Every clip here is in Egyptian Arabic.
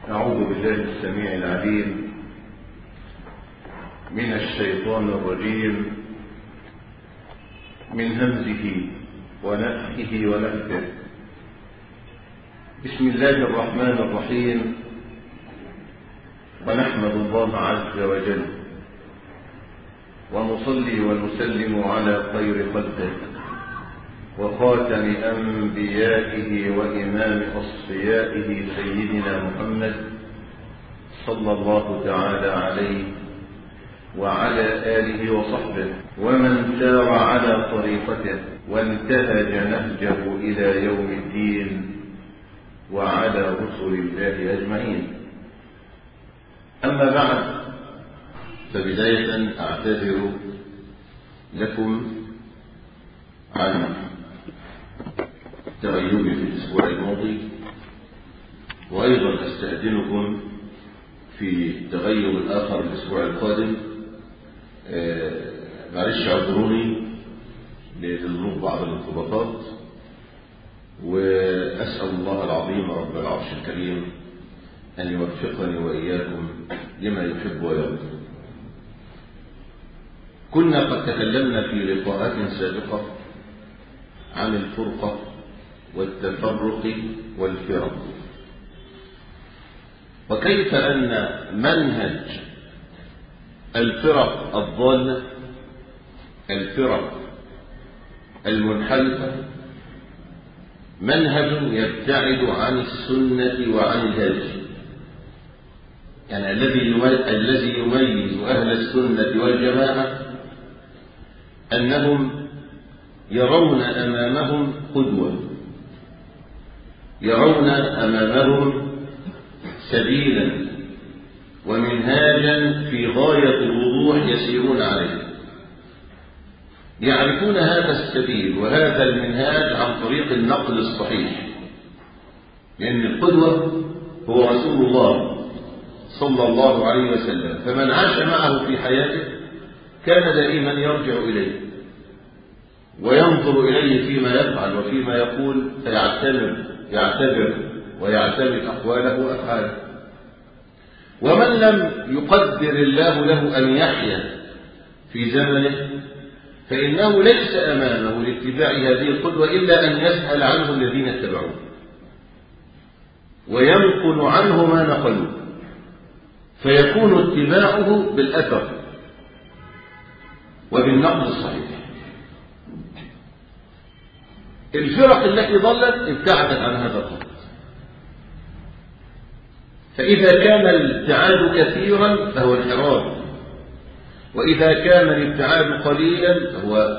أعوذ بالله السميع العليم من الشيطان الرجيم من همزه ونفخه ونفثه بسم الله الرحمن الرحيم ونحمد الله عز وجل ونصلي ونسلم على خير خلقه وخاتم أنبيائه وإمام أصفيائه سيدنا محمد صلى الله تعالى عليه وعلى آله وصحبه ومن سار على طريقته وانتهج نهجه إلى يوم الدين وعلى رسل الله أجمعين أما بعد فبداية أعتذر لكم عن تغيبي في الأسبوع الماضي وأيضا أستأذنكم في تغيب الآخر الأسبوع القادم معلش اعذروني لظروف بعض الارتباطات وأسأل الله العظيم رب العرش الكريم أن يوفقني وإياكم لما يحب ويرضى كنا قد تكلمنا في لقاءات سابقة عن الفرقة والتفرق والفرق وكيف أن منهج الفرق الضالة الفرق المنحرفة منهج يبتعد عن السنة وعن الهدي يعني الذي الذي يميز أهل السنة والجماعة أنهم يرون أمامهم قدوة يرون أمامهم سبيلا ومنهاجا في غاية الوضوح يسيرون عليه يعرفون هذا السبيل وهذا المنهاج عن طريق النقل الصحيح لأن القدوة هو رسول الله صلى الله عليه وسلم فمن عاش معه في حياته كان دائما يرجع إليه وينظر إليه فيما يفعل وفيما يقول فيعتبر يعتبر ويعتمد أقواله وأفعاله ومن لم يقدر الله له أن يحيا في زمنه فإنه ليس أمامه لاتباع هذه القدوة إلا أن يسأل عنه الذين اتبعوه وينقل عنه ما نقلوه فيكون اتباعه بالأثر وبالنقل الصحيح الفرق التي ضلت ابتعدت عن هذا الخط فإذا كان الابتعاد كثيرا فهو انحراف وإذا كان الابتعاد قليلا فهو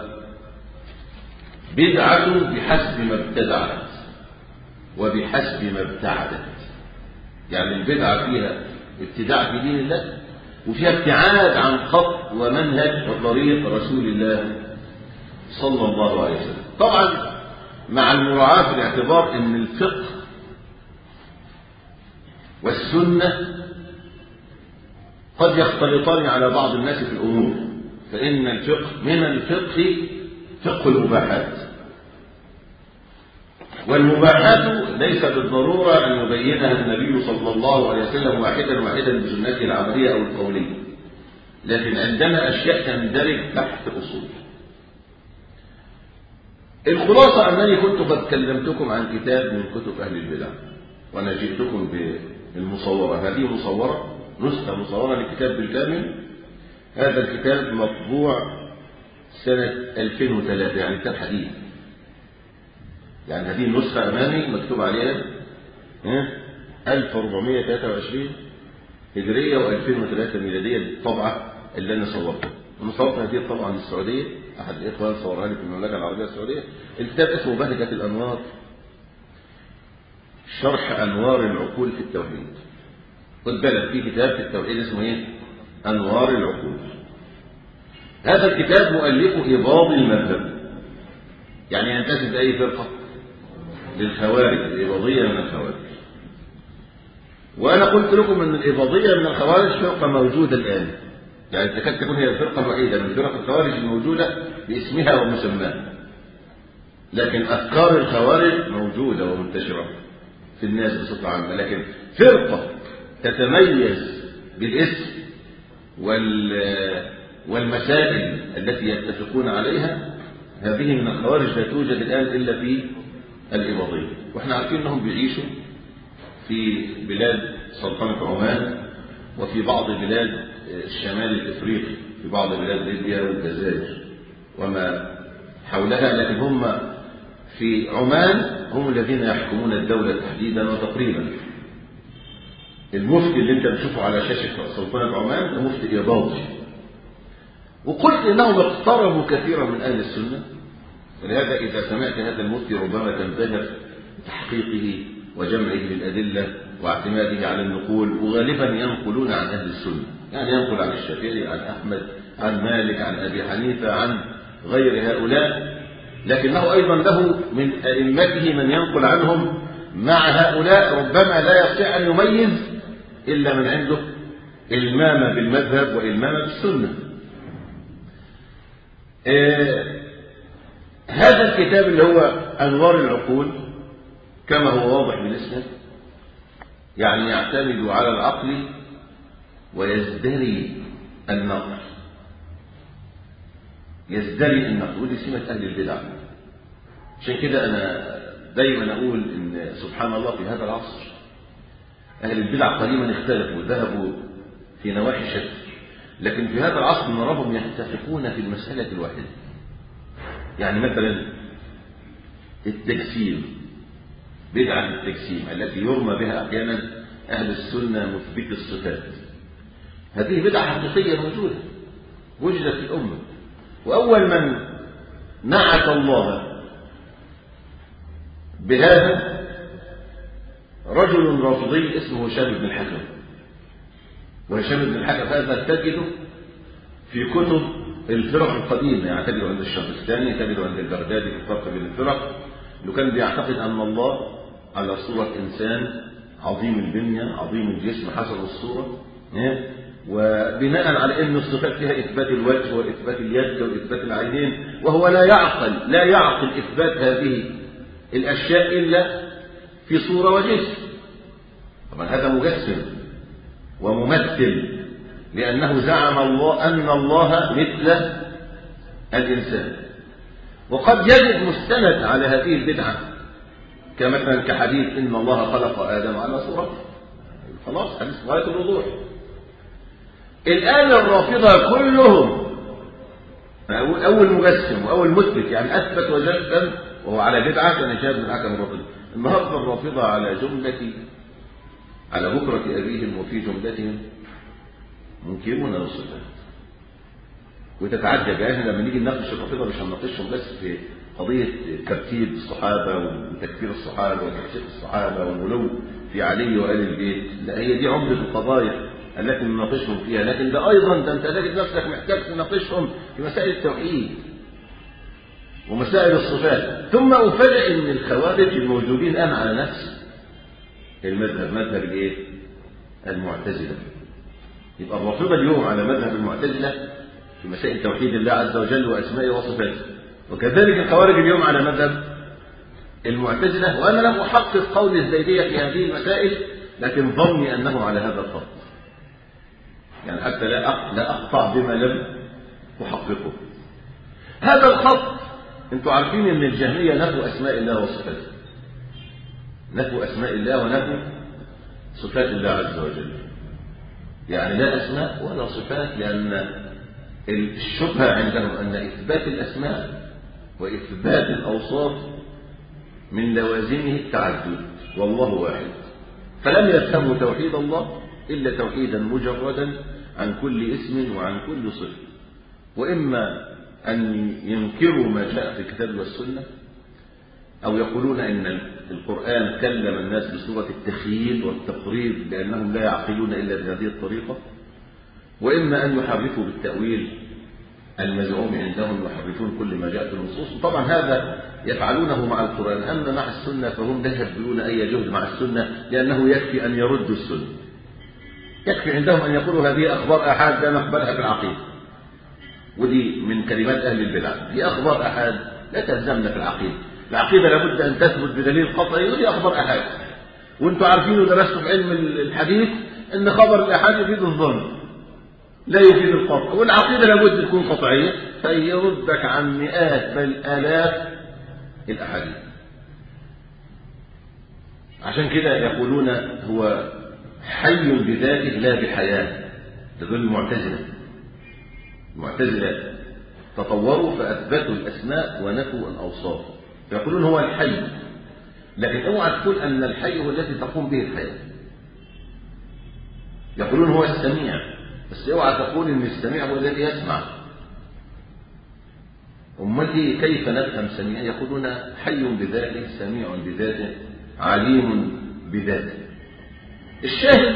بدعة بحسب ما ابتدعت وبحسب ما ابتعدت يعني البدعة فيها ابتداع في دين الله وفيها ابتعاد عن خط ومنهج وطريق رسول الله صلى الله عليه وسلم طبعا مع المراعاة في الاعتبار ان الفقه والسنة قد يختلطان على بعض الناس في الأمور فإن الفقه من الفقه فقه المباحات والمباحات ليس بالضرورة أن يبينها النبي صلى الله عليه وسلم واحدا واحدا بسنته العملية أو القولية لكن عندنا أشياء تندرج تحت أصول الخلاصة أنني كنت قد كلمتكم عن كتاب من كتب أهل البدع وأنا جئتكم بالمصورة هذه مصورة نسخة مصورة للكتاب بالكامل هذا الكتاب مطبوع سنة 2003 يعني كتاب حديث يعني هذه النسخة أمامي مكتوب عليها 1423 هجرية و2003 ميلادية الطبعة اللي أنا صورتها أنا صورت هذه الطبعة من السعودية أحد الإخوان صورها لي في المملكة العربية السعودية الكتاب اسمه بهجة الأنوار شرح أنوار العقول في التوحيد خد بالك في كتاب في التوحيد اسمه إيه؟ أنوار العقول هذا الكتاب مؤلفه إباض المذهب يعني ينتسب لأي فرقة للخوارج الإباضية من الخوارج وأنا قلت لكم أن الإباضية من الخوارج فرقة موجودة الآن يعني تكاد تكون هي الفرقة الوحيدة من فرق الخوارج الموجودة باسمها ومسماها لكن أفكار الخوارج موجودة ومنتشرة في الناس بصفة عامة لكن فرقة تتميز بالاسم والمسائل التي يتفقون عليها هذه من الخوارج لا توجد الآن إلا في الإباضية وإحنا عارفين أنهم بيعيشوا في بلاد سلطنة عمان وفي بعض بلاد الشمال الإفريقي في بعض بلاد ليبيا والجزائر وما حولها لكن هم في عمان هم الذين يحكمون الدولة تحديدا وتقريبا المفتي اللي انت بتشوفه على شاشة سلطنة عمان ده مفتي إباضي وقلت انهم اقتربوا كثيرا من اهل السنه ولهذا اذا سمعت هذا المفتي ربما تنبهر بتحقيقه وجمعه للادله واعتماده على النقول وغالبا ينقلون عن اهل السنه يعني ينقل عن الشافعي عن احمد عن مالك عن ابي حنيفه عن غير هؤلاء لكنه ايضا له من ائمته من ينقل عنهم مع هؤلاء ربما لا يستطيع ان يميز الا من عنده المامه بالمذهب والمامه بالسنه آه هذا الكتاب اللي هو أنوار العقول كما هو واضح من اسمه يعني يعتمد على العقل ويزدري النقل يزدري النقل ودي سمة أهل البدع عشان كده أنا دايما أقول إن سبحان الله في هذا العصر أهل البدع قديما اختلفوا ذهبوا في نواحي شتى لكن في هذا العصر نراهم يتفقون في المسألة الواحدة يعني مثلا التجسيم بدعة التجسيم التي يرمى بها أحيانا أهل السنة مثبت الصفات هذه بدعة حقيقية موجودة وجدت في الأمة وأول من نعت الله بهذا رجل رافضي اسمه هشام بن الحكم وهشام بن الحكم هذا تجده في كتب الفرق القديمة يعني تجده عند الشهرستاني تجده عند البغدادي في الفرق بين الفرق انه كان بيعتقد ان الله على صورة انسان عظيم البنية عظيم الجسم حسن الصورة وبناء على ان الصفات فيها اثبات الوجه واثبات اليد واثبات العينين وهو لا يعقل لا يعقل اثبات هذه الاشياء الا في صورة وجسم طبعا هذا مجسم وممثل لأنه زعم الله أن الله مثل الإنسان وقد يجد مستند على هذه البدعة كمثلا كحديث إن الله خلق آدم على صورته خلاص حديث غاية الوضوح الآن الرافضة كلهم أول مجسم وأول مثبت يعني أثبت وجسم وهو على بدعة كان شاب من حكم الرافضة النهارده الرافضة على جملة على بكرة أبيهم وفي جملتهم منكرون للصفات وتتعجب يعني لما نيجي نناقش الرافضه مش هنناقشهم بس في قضيه ترتيب الصحابه وتكفير الصحابه وتكفير الصحابه والغلو في علي وال البيت لا هي دي عمده القضايا التي نناقشهم فيها لكن ده ايضا ده انت تجد نفسك محتاج تناقشهم في مسائل التوحيد ومسائل الصفات ثم افاجئ ان الخوارج الموجودين الان على نفس المذهب مذهب الايه؟ المعتزله يبقى الرافضه اليوم على مذهب المعتزله في مسائل توحيد الله عز وجل واسمائه وصفاته وكذلك الخوارج اليوم على مذهب المعتزله وانا لم احقق قول الزيديه في هذه المسائل لكن ظني انه على هذا الخط يعني حتى لا لا اقطع بما لم احققه هذا الخط انتم عارفين ان الجهميه نفوا اسماء الله وصفاته نفوا اسماء الله ونفوا صفات الله عز وجل يعني لا أسماء ولا صفات لأن الشبهة عندهم أن إثبات الأسماء وإثبات الأوصاف من لوازمه التعدد والله واحد فلم يفهموا توحيد الله إلا توحيدا مجردا عن كل اسم وعن كل صفة وإما أن ينكروا ما جاء في الكتاب والسنة أو يقولون أن القرآن كلم الناس بصورة التخييل والتقريب لأنهم لا يعقلون إلا بهذه الطريقة وإما أن يحرفوا بالتأويل المزعوم عندهم يحرفون كل ما جاء في النصوص وطبعا هذا يفعلونه مع القرآن أما مع السنة فهم لا يبذلون أي جهد مع السنة لأنه يكفي أن يردوا السنة يكفي عندهم أن يقولوا هذه أخبار أحاد لا نقبلها في العقيدة ودي من كلمات أهل البدع دي أخبار أحاد لا تلزمنا في العقيدة العقيدة لابد أن تثبت بدليل قطعي ودي أخبار أحاد وانتم عارفين ودرستوا في علم الحديث ان خبر الاحاد يفيد الظن لا يفيد القطع والعقيده لابد تكون قطعيه فيردك عن مئات بل الاف الاحاديث عشان كده يقولون هو حي بذاته لا بحياه تقول المعتزله المعتزله تطوروا فاثبتوا الاسماء ونفوا الاوصاف يقولون هو الحي لكن اوعى تقول ان الحي هو الذي تقوم به الحياه يقولون هو السميع بس اوعى تقول ان السميع هو الذي يسمع امتي كيف نفهم سميع يقولون حي بذاته سميع بذاته عليم بذاته الشاهد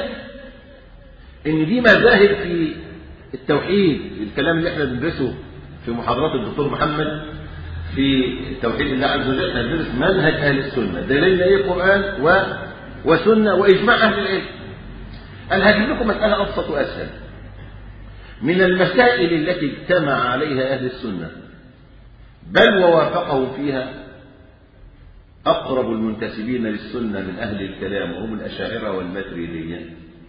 ان دي مذاهب في التوحيد الكلام اللي احنا بندرسه في محاضرات الدكتور محمد في توحيد الله عز وجل ندرس منهج اهل السنه دليل ايه قران و وسنه واجماع اهل العلم انا هجيب لكم مساله ابسط واسهل من المسائل التي اجتمع عليها اهل السنه بل ووافقهم فيها اقرب المنتسبين للسنه من اهل الكلام وهم الاشاعره والماتريديه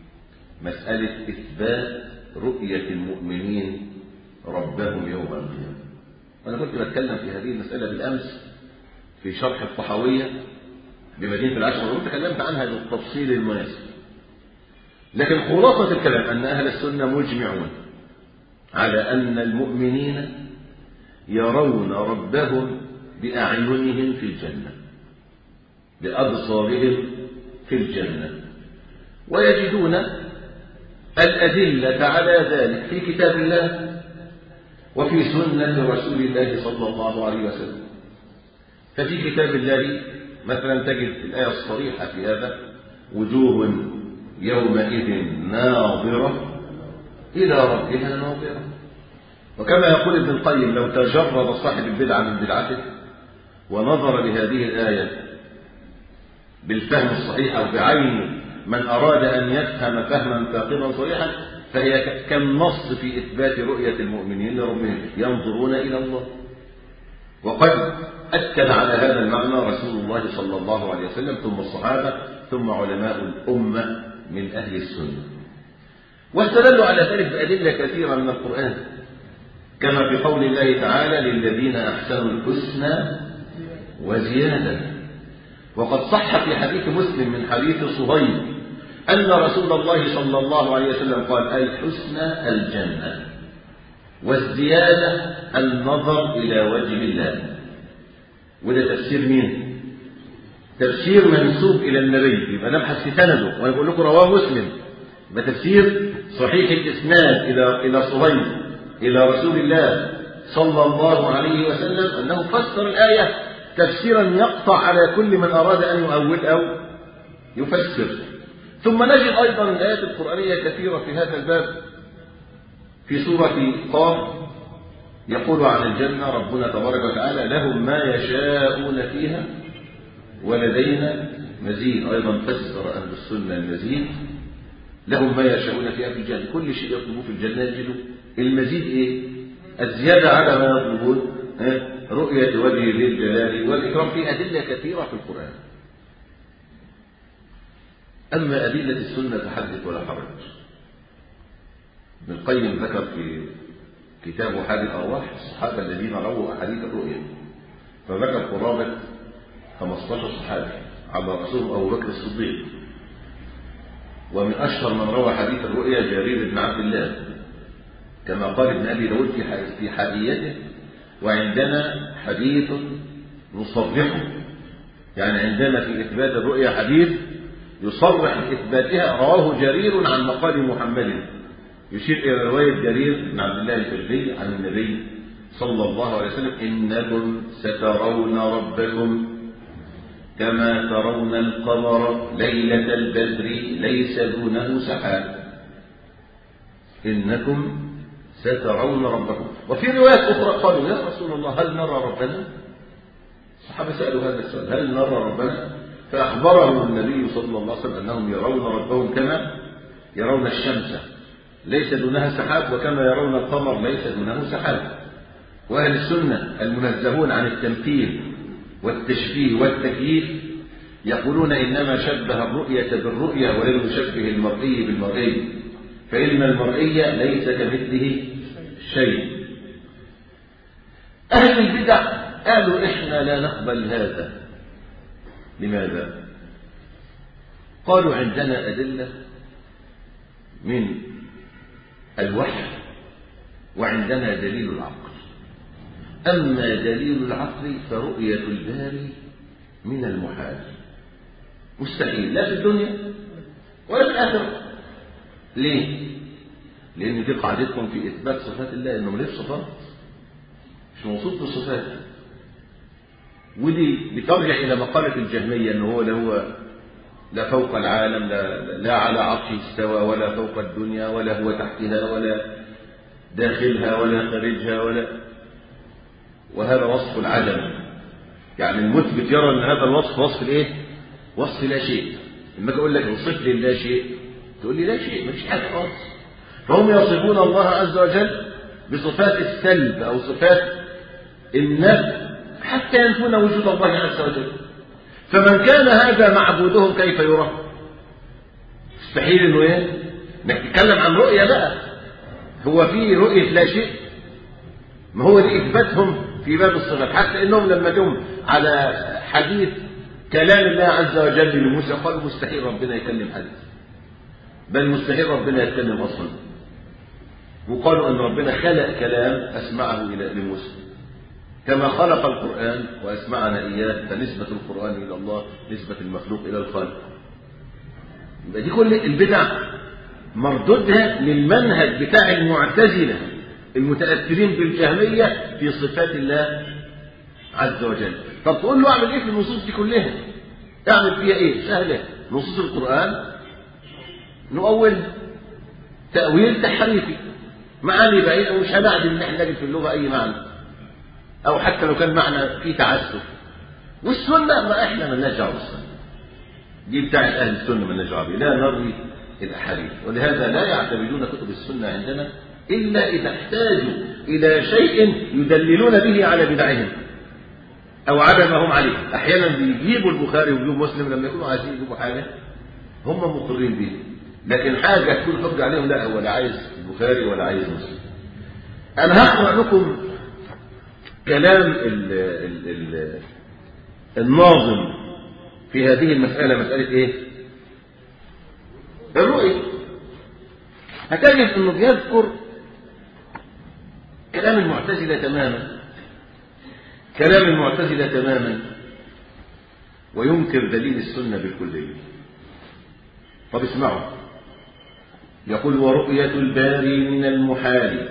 مساله اثبات رؤيه المؤمنين ربهم يوم القيامه وانا كنت بتكلم في هذه المساله بالامس في شرح الطحاويه بمدينه العشر وكنت تكلمت عنها بالتفصيل المناسب لكن خلاصه الكلام ان اهل السنه مجمعون على ان المؤمنين يرون ربهم باعينهم في الجنه بابصارهم في الجنه ويجدون الادله على ذلك في كتاب الله وفي سنة رسول الله صلى الله عليه وسلم ففي كتاب الله مثلا تجد الآية الصريحة في هذا وجوه يومئذ ناظرة إلى ربها ناظرة وكما يقول ابن القيم لو تجرد صاحب البدعة من بدعته ونظر لهذه الآية بالفهم الصحيح أو بعين من أراد أن يفهم فهما ثاقبا صريحا فهي كالنص في إثبات رؤية المؤمنين لربهم ينظرون إلى الله وقد أكد على هذا المعنى رسول الله صلى الله عليه وسلم ثم الصحابة ثم علماء الأمة من أهل السنة واستدلوا على ذلك بأدلة كثيرة من القرآن كما في قول الله تعالى للذين أحسنوا الحسنى وزيادة وقد صح في حديث مسلم من حديث صهيب أن رسول الله صلى الله عليه وسلم قال الحسنى الجنة والزيادة النظر إلى وجه الله وده تفسير مين؟ تفسير منسوب إلى النبي يبقى نبحث في سنده وأنا بقول لكم رواه مسلم يبقى تفسير صحيح الإسناد إلى إلى صهيب إلى رسول الله صلى الله عليه وسلم أنه فسر الآية تفسيرا يقطع على كل من أراد أن يؤول أو يفسر ثم نجد أيضا الآيات القرآنية كثيرة في هذا الباب في سورة قاف يقول عن الجنة ربنا تبارك وتعالى لهم ما يشاءون فيها ولدينا مزيد أيضا فسر أهل السنة المزيد لهم ما يشاءون فيها في الجنة كل شيء يطلبوه في الجنة يجدوا المزيد إيه الزيادة على ما يطلبون رؤية وجه ذي الجلال والإكرام في أدلة كثيرة في القرآن أما أدلة السنة فحدث ولا حرج ابن القيم ذكر في كتابه حال الأرواح الصحابة الذين رووا أحاديث الرؤيا فذكر قرابة 15 صحابي على رسولهم أبو بكر الصديق ومن أشهر من روى حديث الرؤيا جرير بن عبد الله كما قال ابن أبي داود في حاديته وعندنا حديث نصرحه يعني عندنا في إثبات الرؤيا حديث يصرح بإثباتها رواه جرير عن مقال محمد يشير إلى رواية جرير بن عبد الله الفردي عن النبي صلى الله عليه وسلم إنكم سترون ربكم كما ترون القمر ليلة البدر ليس دونه سحاب إنكم سترون ربكم وفي روايات أخرى قالوا يا رسول الله هل نرى ربنا الصحابة سألوا هذا السؤال هل نرى ربنا فأخبرهم النبي صلى الله عليه وسلم أنهم يرون ربهم كما يرون الشمس ليس دونها سحاب وكما يرون القمر ليس دونه سحاب وأهل السنة المنزهون عن التمثيل والتشبيه والتكييف يقولون إنما شبه الرؤية بالرؤية ولم يشبه المرئي بالمرئي فإن المرئي ليس كمثله شيء أهل البدع قالوا إحنا لا نقبل هذا لماذا؟ قالوا عندنا أدلة من الوحي وعندنا دليل العقل أما دليل العقل فرؤية الباري من المحال مستحيل لا في الدنيا ولا في الآخرة ليه؟ لأن دي قاعدتكم في إثبات صفات الله إنه مليش صفات مش موصوف بالصفات ودي بترجع إلى مقالة الجهمية إن هو لا هو لا فوق العالم لا, لا على عرشه استوى ولا فوق الدنيا ولا هو تحتها ولا داخلها ولا خارجها ولا وهذا وصف العدم يعني المثبت يرى ان هذا الوصف وصف الايه وصف لا شيء لما اجي اقول لك اوصف لي لا شيء تقول لي لا شيء ما فيش حاجه خالص فهم يصفون الله عز وجل بصفات السلب او صفات النفي حتى ينفون وجود الله عز وجل فمن كان هذا معبودهم كيف يرى مستحيل انه ايه انك تتكلم عن رؤيه بقى هو في رؤيه لا شيء ما هو دي اثباتهم في باب الصفات حتى انهم لما جم على حديث كلام الله عز وجل لموسى قالوا مستحيل ربنا يكلم حد بل مستحيل ربنا يتكلم اصلا وقالوا ان ربنا خلق كلام اسمعه الى لموسى كما خلق القرآن وأسمعنا إياه فنسبة القرآن إلى الله نسبة المخلوق إلى الخالق يبقى دي كل البدع مردودها للمنهج بتاع المعتزلة المتأثرين بالجهمية في صفات الله عز وجل طب تقول له اعمل ايه في النصوص دي كلها اعمل فيها ايه سهلة نصوص القرآن نؤول تأويل تحريفي معاني بعيدة ومش هنعدل ان احنا نجد في اللغة اي معنى او حتى لو كان معنى فيه تعسف والسنة ما احنا مالناش دعوه بالسنة دي بتاعت اهل السنة مالناش دعوه بيها لا نروي الاحاديث ولهذا لا يعتمدون كتب السنة عندنا الا اذا احتاجوا الى شيء يدللون به على بدعهم او على ما هم عليه احيانا بيجيبوا البخاري ويجيبوا مسلم لما يكونوا عايزين يجيبوا حاجة هم مقرين به لكن حاجة تكون حجة عليهم لا هو لا عايز البخاري ولا عايز مسلم انا هقرأ لكم كلام ال ال ال الناظم في هذه المسألة مسألة ايه الرؤية هتجد انه بيذكر كلام المعتزلة تماما كلام المعتزلة تماما وينكر دليل السنة بالكلية طب اسمعوا يقول ورؤية الباري من المحال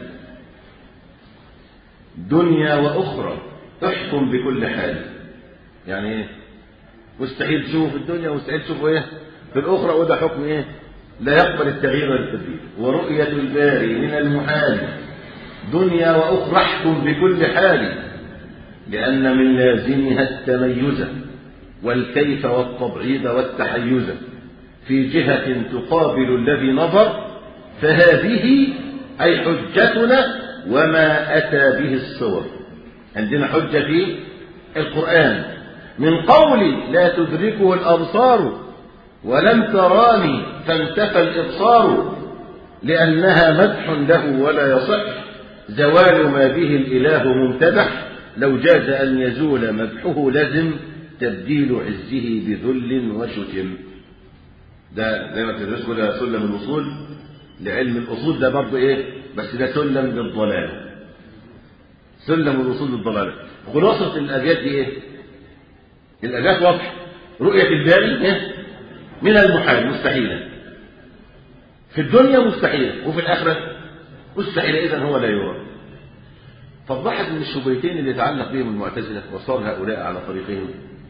دنيا وأخرى احكم بكل حال يعني ايه مستحيل تشوفه في الدنيا ومستحيل تشوفه ايه في الأخرى وده حكم ايه لا يقبل التغيير والتبديل ورؤية الباري من المحال دنيا وأخرى احكم بكل حال لأن من لازمها التميز والكيف والتبعيض والتحيز في جهة تقابل الذي نظر فهذه أي حجتنا وما أتى به الصور عندنا حجة في القرآن من قول لا تدركه الأبصار ولم تراني فانتفى الإبصار لأنها مدح له ولا يصح زوال ما به الإله ممتدح لو جاز أن يزول مدحه لزم تبديل عزه بذل وشتم ده زي ما تدرسوا ده سلم الوصول لعلم الأصول ده برضه إيه بس ده سلم للضلال سلم الوصول للضلال خلاصة الأبيات دي إيه الأبيات واضحة رؤية الباري إيه؟ من المحال مستحيلة في الدنيا مستحيلة وفي الآخرة مستحيلة إذا هو لا يرى فضحت من الشبهتين اللي يتعلق بهم المعتزلة وصار هؤلاء على طريقهم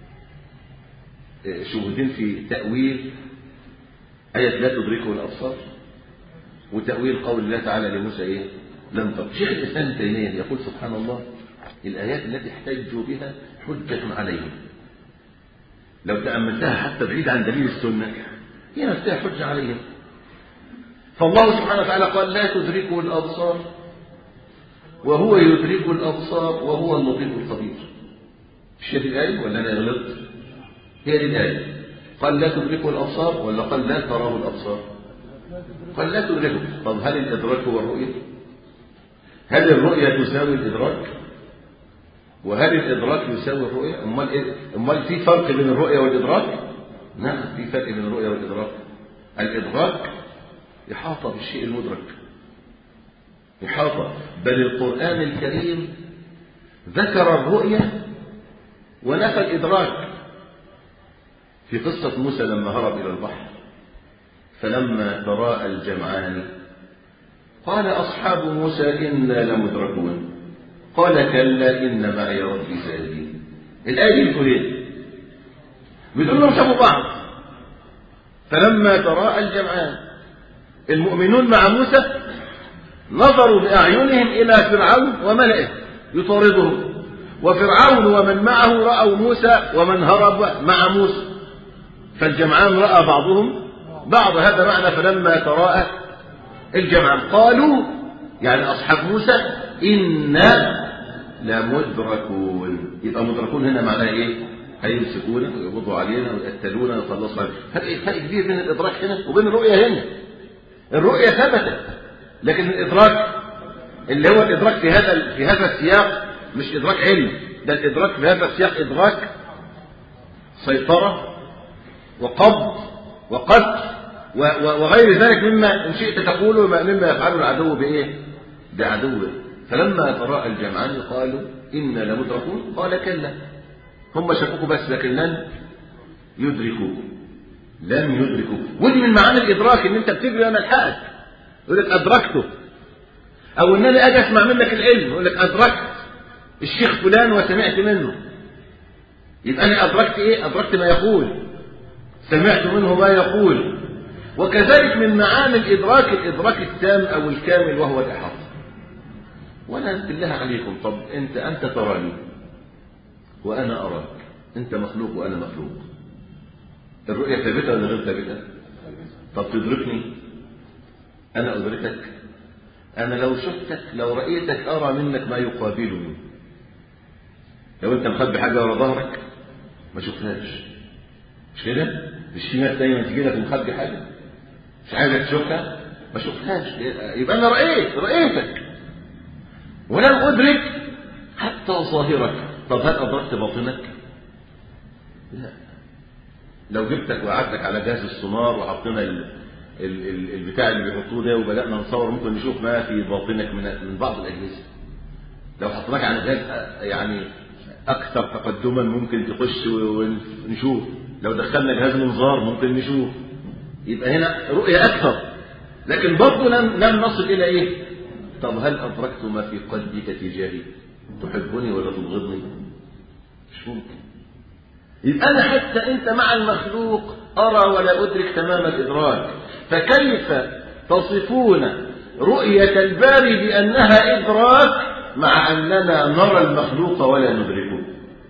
شبهتين في تأويل آية لا تدركه الأبصار وتأويل قول الله تعالى لموسى إيه لم تر شيخ الإسلام ابن تيمية يقول سبحان الله الآيات التي احتجوا بها حجة عليهم لو تأملتها حتى بعيد عن دليل السنة هي نفسها حجة عليهم فالله سبحانه وتعالى قال لا تدركه الأبصار وهو يدرك الأبصار وهو اللطيف الخبير مش في الآية ولا أنا غلطت هي دي الآية قال لا تدركه الأبصار ولا قال لا تراه الأبصار قال لا تدركه طب هل الإدراك هو الرؤية هل الرؤية تساوي الإدراك وهل الإدراك يساوي الرؤية أمال, إيه؟ أمال في فرق بين الرؤية والإدراك نعم في فرق بين الرؤية والإدراك الإدراك إحاطة بالشيء المدرك إحاطة بل القرآن الكريم ذكر الرؤية ونفى الإدراك في قصة موسى لما هرب إلى البحر فلما تراءى الجمعان قال أصحاب موسى إنا لمدركون قال كلا إن معي ربي سيهدين الآية دي بتقول إيه؟ بتقول لهم شافوا بعض فلما تراءى الجمعان المؤمنون مع موسى نظروا بأعينهم إلى فرعون وملئه يطاردهم وفرعون ومن معه رأوا موسى ومن هرب مع موسى فالجمعان رأى بعضهم بعض هذا معنى فلما تراءى الجمعان قالوا يعني أصحاب موسى إنا لمدركون يبقى مدركون هنا معناها إيه؟ هيمسكونا ويقبضوا علينا ويقتلونا ويخلصوا علينا فرق فرق كبير بين الإدراك هنا وبين الرؤية هنا الرؤية ثبتت لكن الإدراك اللي هو الإدراك في هذا في هذا السياق مش إدراك علم ده الإدراك في هذا السياق إدراك سيطرة وقبض وقتل وغير ذلك مما إن شئت تقوله مما يفعله العدو بإيه؟ بعدوه فلما تراءى الجمعان قالوا إنا لمدركون قال كلا هم شكوكوا بس لكن لن يدركوا لن يدركوا ودي من معاني الإدراك إن أنت بتجري أنا الحقك يقول لك أدركته أو إن أنا أجي أسمع منك العلم يقول لك أدركت الشيخ فلان وسمعت منه يبقى أنا أدركت إيه؟ أدركت ما يقول سمعت منه ما يقول وكذلك من معاني الإدراك الإدراك التام أو الكامل وهو الإحاطة وأنا بالله عليكم طب أنت أنت تراني وأنا أراك أنت مخلوق وأنا مخلوق الرؤية ثابتة ولا غير ثابتة؟ طب تدركني أنا أدركك أنا لو شفتك لو رأيتك أرى منك ما يقابلني لو أنت مخبي حاجة ورا ظهرك ما شفتهاش مش كده؟ مش في ناس دايما تجي لك مخبي حاجة مش عايزك تشوفها ما شفتهاش يبقى أنا رأيت رأيتك ولم أدرك حتى ظاهرك طب هل أدركت باطنك؟ لا لو جبتك وقعدتك على جهاز السونار وحطينا ال... ال... ال... البتاع اللي بيحطوه ده وبدأنا نصور ممكن نشوف ما في باطنك من من بعض الأجهزة لو حطيناك على جهاز يعني أكثر تقدما ممكن تخش ونشوف لو دخلنا جهاز منظار ممكن نشوف يبقى هنا رؤية أكثر لكن برضه لم لم نصل إلى إيه؟ طب هل أدركت ما في قلبك تجاهي؟ تحبني ولا تبغضني؟ مش ممكن يبقى أنا حتى أنت مع المخلوق أرى ولا أدرك تمام الإدراك فكيف تصفون رؤية الباري بأنها إدراك مع أننا نرى المخلوق ولا ندركه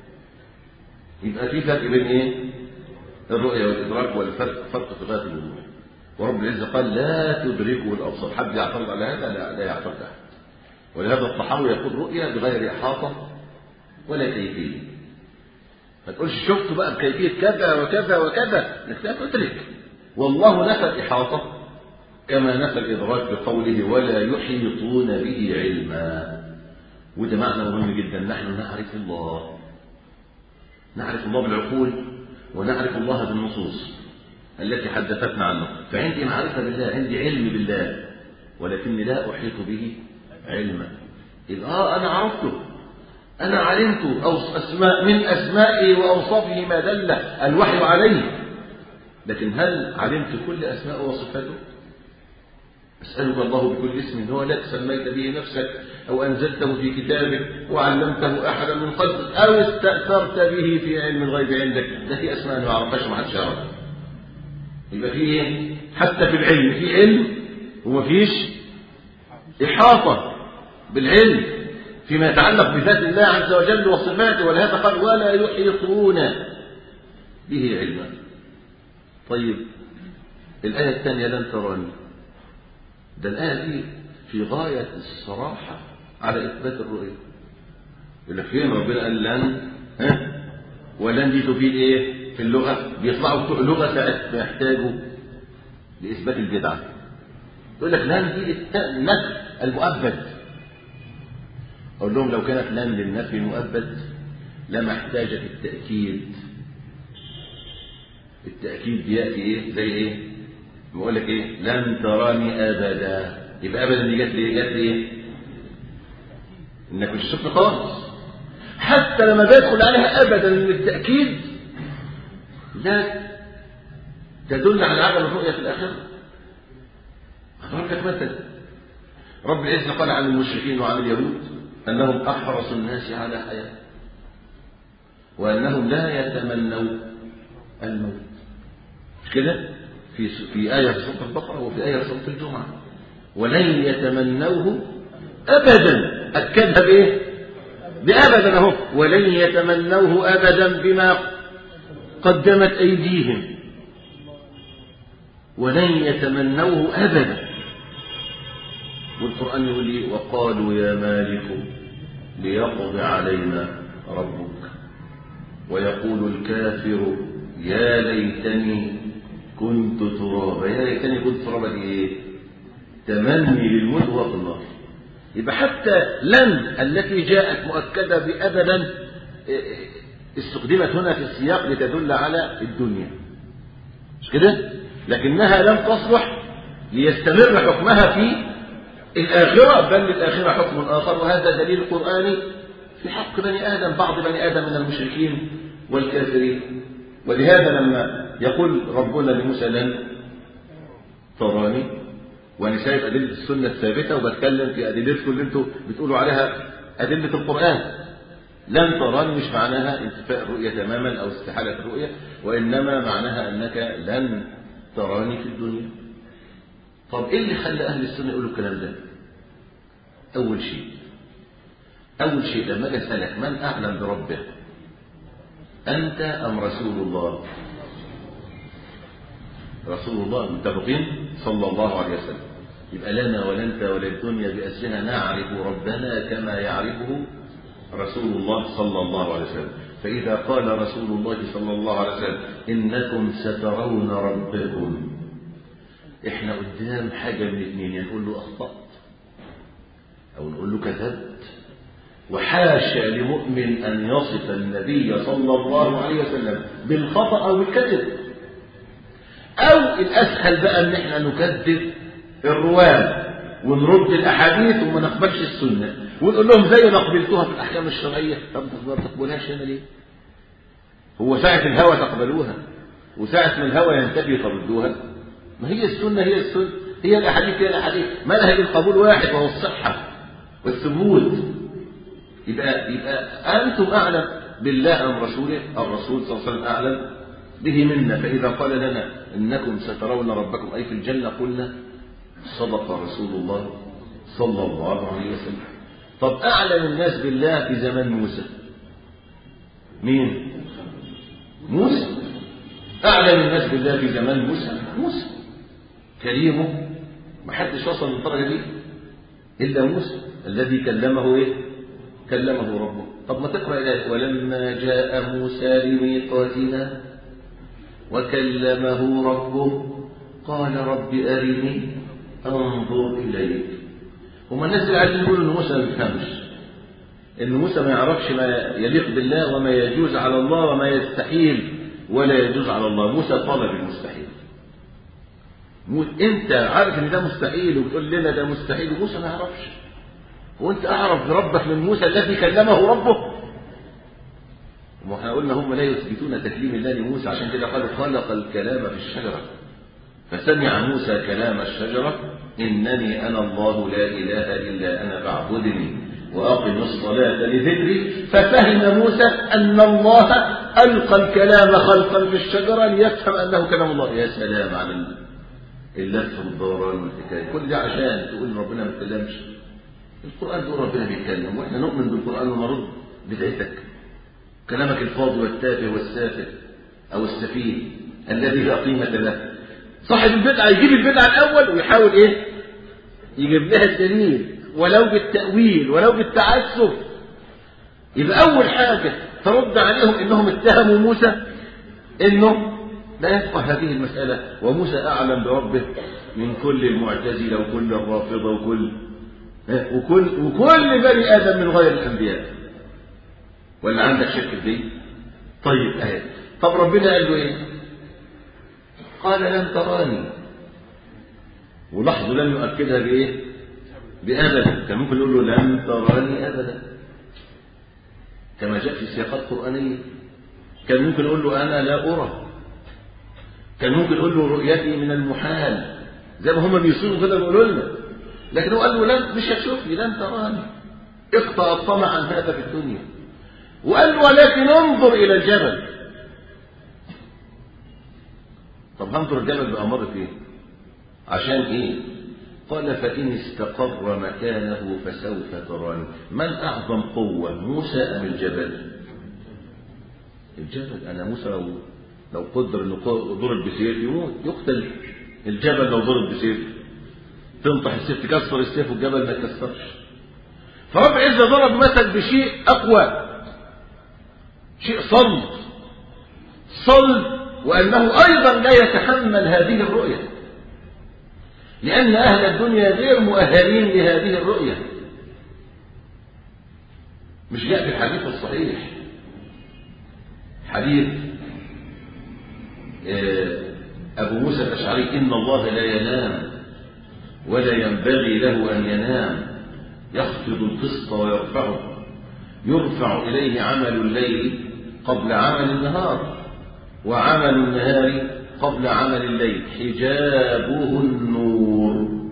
يبقى في فرق بين إيه الرؤية والإدراك والفرق فرق في غاية الوضوح ورب العزة قال لا تدركه الأبصار حد يعترض على هذا لا, لا يعترض أحد ولهذا الطحاوي يقول رؤية بغير إحاطة ولا كيفية ما تقولش شفت بقى بكيفية كذا وكذا وكذا انك لا تدرك والله نفى الإحاطة كما نفى الإدراك بقوله ولا يحيطون به علما وده معنى مهم جدا نحن نعرف الله نعرف الله بالعقول ونعرف الله بالنصوص التي حدثتنا عنه فعندي معرفة بالله عندي علم بالله ولكني لا أحيط به علما إذ آه أنا عرفته أنا علمت أو أسماء من أسمائه وأوصافه ما دل الوحي عليه لكن هل علمت كل أسماء وصفاته أسألك الله بكل اسم هو لك سميت به نفسك أو أنزلته في كتابك وعلمته أحدا من خلقك أو استأثرت به في علم الغيب عندك ده في أسماء ما أعرفهاش ما حدش يعرفها يبقى في إيه؟ حتى في العلم في علم وما فيش إحاطة بالعلم فيما يتعلق بذات الله عز وجل وصفاته ولهذا قال ولا يحيطون به علما طيب الآية الثانية لن تراني ده الآية دي في غاية الصراحة على إثبات الرؤية يقول لك فين ربنا قال لن ها ولن دي تفيد إيه؟ في اللغة بيطلعوا بتوع لغة ساعة ما يحتاجوا لإثبات البدعة يقول لك لام دي النفي المؤبد أقول لهم لو كانت لام للنفي المؤبد لما احتاجت التأكيد التأكيد بيأتي إيه زي إيه بيقول لك إيه لن تراني أبدا يبقى أبدا دي جت لي جت لي إيه إنك مش شفت خالص حتى لما بدخل عليها أبدا للتأكيد لا تدل على عدم الرؤية في الآخرة أضرب لك مثل رب العزة قال عن المشركين وعن اليهود أنهم أحرص الناس على حياة وأنهم لا يتمنوا الموت مش كده في في آية في سورة البقرة وفي آية في سورة الجمعة ولن يتمنوه أبدا أكدها بإيه؟ بأبدا أهو ولن يتمنوه أبدا بما قدمت أيديهم ولن يتمنوه أبدا والقرآن يقول لي وقالوا يا مالك ليقض علينا ربك ويقول الكافر يا ليتني كنت ترابا يا ليتني كنت ترابا دي ايه تمني للموت وهو في النار يبقى حتى لن التي جاءت مؤكدة بأبدا استخدمت هنا في السياق لتدل على الدنيا مش كده لكنها لم تصلح ليستمر حكمها في الآخرة بل للآخرة حكم آخر وهذا دليل قرآني في حق بني آدم بعض بني آدم من المشركين والكافرين ولهذا لما يقول ربنا لموسى لن تراني وأنا شايف أدلة السنة الثابتة وبتكلم في أدلتكم اللي أنتم بتقولوا عليها أدلة القرآن لن تراني مش معناها انتفاء الرؤية تماما أو استحالة الرؤية وإنما معناها أنك لن تراني في الدنيا طب إيه اللي خلى أهل السنة يقولوا الكلام ده أول شيء أول شيء لما أجي أسألك من أعلم بربه أنت أم رسول الله رسول الله متفقين صلى الله عليه وسلم يبقى لنا ولا أنت ولا الدنيا بأسرها نعرف ربنا كما يعرفه رسول الله صلى الله عليه وسلم فإذا قال رسول الله صلى الله عليه وسلم إنكم سترون ربكم إحنا قدام حاجة من اثنين يعني نقول له أخطأت أو نقول له كذبت وحاشا لمؤمن أن يصف النبي صلى الله عليه وسلم بالخطأ أو بالكذب أو الأسهل بقى أن احنا نكذب الرواة ونرد الأحاديث وما نقبلش السنة ونقول لهم زي ما قبلتوها في الأحكام الشرعية طب ما تقبلهاش هنا ليه؟ هو ساعة الهوى تقبلوها وساعة ما الهوى ينتفي تردوها ما هي السنة هي السنة هي الأحاديث هي الأحاديث منهج القبول واحد وهو الصحة والثبوت يبقى يبقى أنتم أعلم بالله أم رسوله الرسول صلى الله عليه وسلم أعلم به منا فإذا قال لنا إنكم سترون ربكم أي في الجنة قلنا صدق رسول الله صلى الله عليه وسلم طب أعلم الناس بالله في زمان موسى مين موسى أعلم الناس بالله في زمان موسى موسى كريمه ما حدش وصل للدرجة دي إلا موسى الذي كلمه إيه كلمه ربه طب ما تقرأ إليه ولما جاء موسى لميقاتنا وكلمه ربه قال رب أرني أنظر إليك هما الناس اللي عايزين يقولوا إن موسى ما بيفهمش إن موسى ما يعرفش ما يليق بالله وما يجوز على الله وما يستحيل ولا يجوز على الله موسى طلب المستحيل انت عارف ان ده مستحيل وبتقول لنا ده مستحيل وموسى ما يعرفش وانت اعرف بربك من موسى الذي كلمه ربه واحنا قلنا هم لا يثبتون تكليم الله لموسى عشان كده قالوا خلق الكلام في الشجره فسمع موسى كلام الشجره انني انا الله لا اله الا انا فاعبدني واقم الصلاه لذكري ففهم موسى ان الله القى الكلام خلقا في الشجره ليفهم انه كلام الله يا سلام على اللف والدوران والحكايه كل ده عشان تقول ان ربنا ما بيتكلمش القران بيقول ربنا بيتكلم واحنا نؤمن بالقران ونرد بدعتك كلامك الفاضي والتافه والسافه او السفيه الذي لا قيمه له صاحب البدعه يجيب البدعه الاول ويحاول ايه يجيب لها الدليل ولو بالتاويل ولو بالتعسف يبقى اول حاجه ترد عليهم انهم اتهموا موسى انه لا يفقه هذه المسألة وموسى أعلم بربه من كل المعتزلة وكل الرافضة وكل وكل وكل بني آدم من غير الأنبياء ولا عندك شك في دي؟ طيب أهي طب ربنا قال له إيه؟ قال لن تراني ولاحظوا لم يؤكدها بإيه؟ بأبدا كان ممكن يقول له لن تراني أبدا كما جاء في سياقات قرآنية كان ممكن يقول له أنا لا أرى كان ممكن يقول له رؤيتي من المحال زي ما هم بيصيروا كده بيقولوا لنا لكن هو قال له لن مش هتشوفني لن تراني اقطع الطمع عن هذا في الدنيا وقال له ولكن انظر إلى الجبل طب هنظر الجبل بأمر ايه عشان ايه قال فإن استقر مكانه فسوف تراني من أعظم قوة موسى أم الجبل الجبل أنا موسى لو لو قدر انه ضرب بسيف يموت يقتل الجبل لو ضرب بسيف تنطح السيف تكسر السيف والجبل ما يكسرش فرب عزة ضرب مثل بشيء أقوى شيء صلب صلب وأنه أيضا لا يتحمل هذه الرؤية لأن أهل الدنيا غير مؤهلين لهذه الرؤية مش جاء في الحديث الصحيح حديث أبو موسى الأشعري إن الله لا ينام ولا ينبغي له أن ينام يخفض القسط ويرفعه يرفع إليه عمل الليل قبل عمل النهار وعمل النهار قبل عمل الليل حجابه النور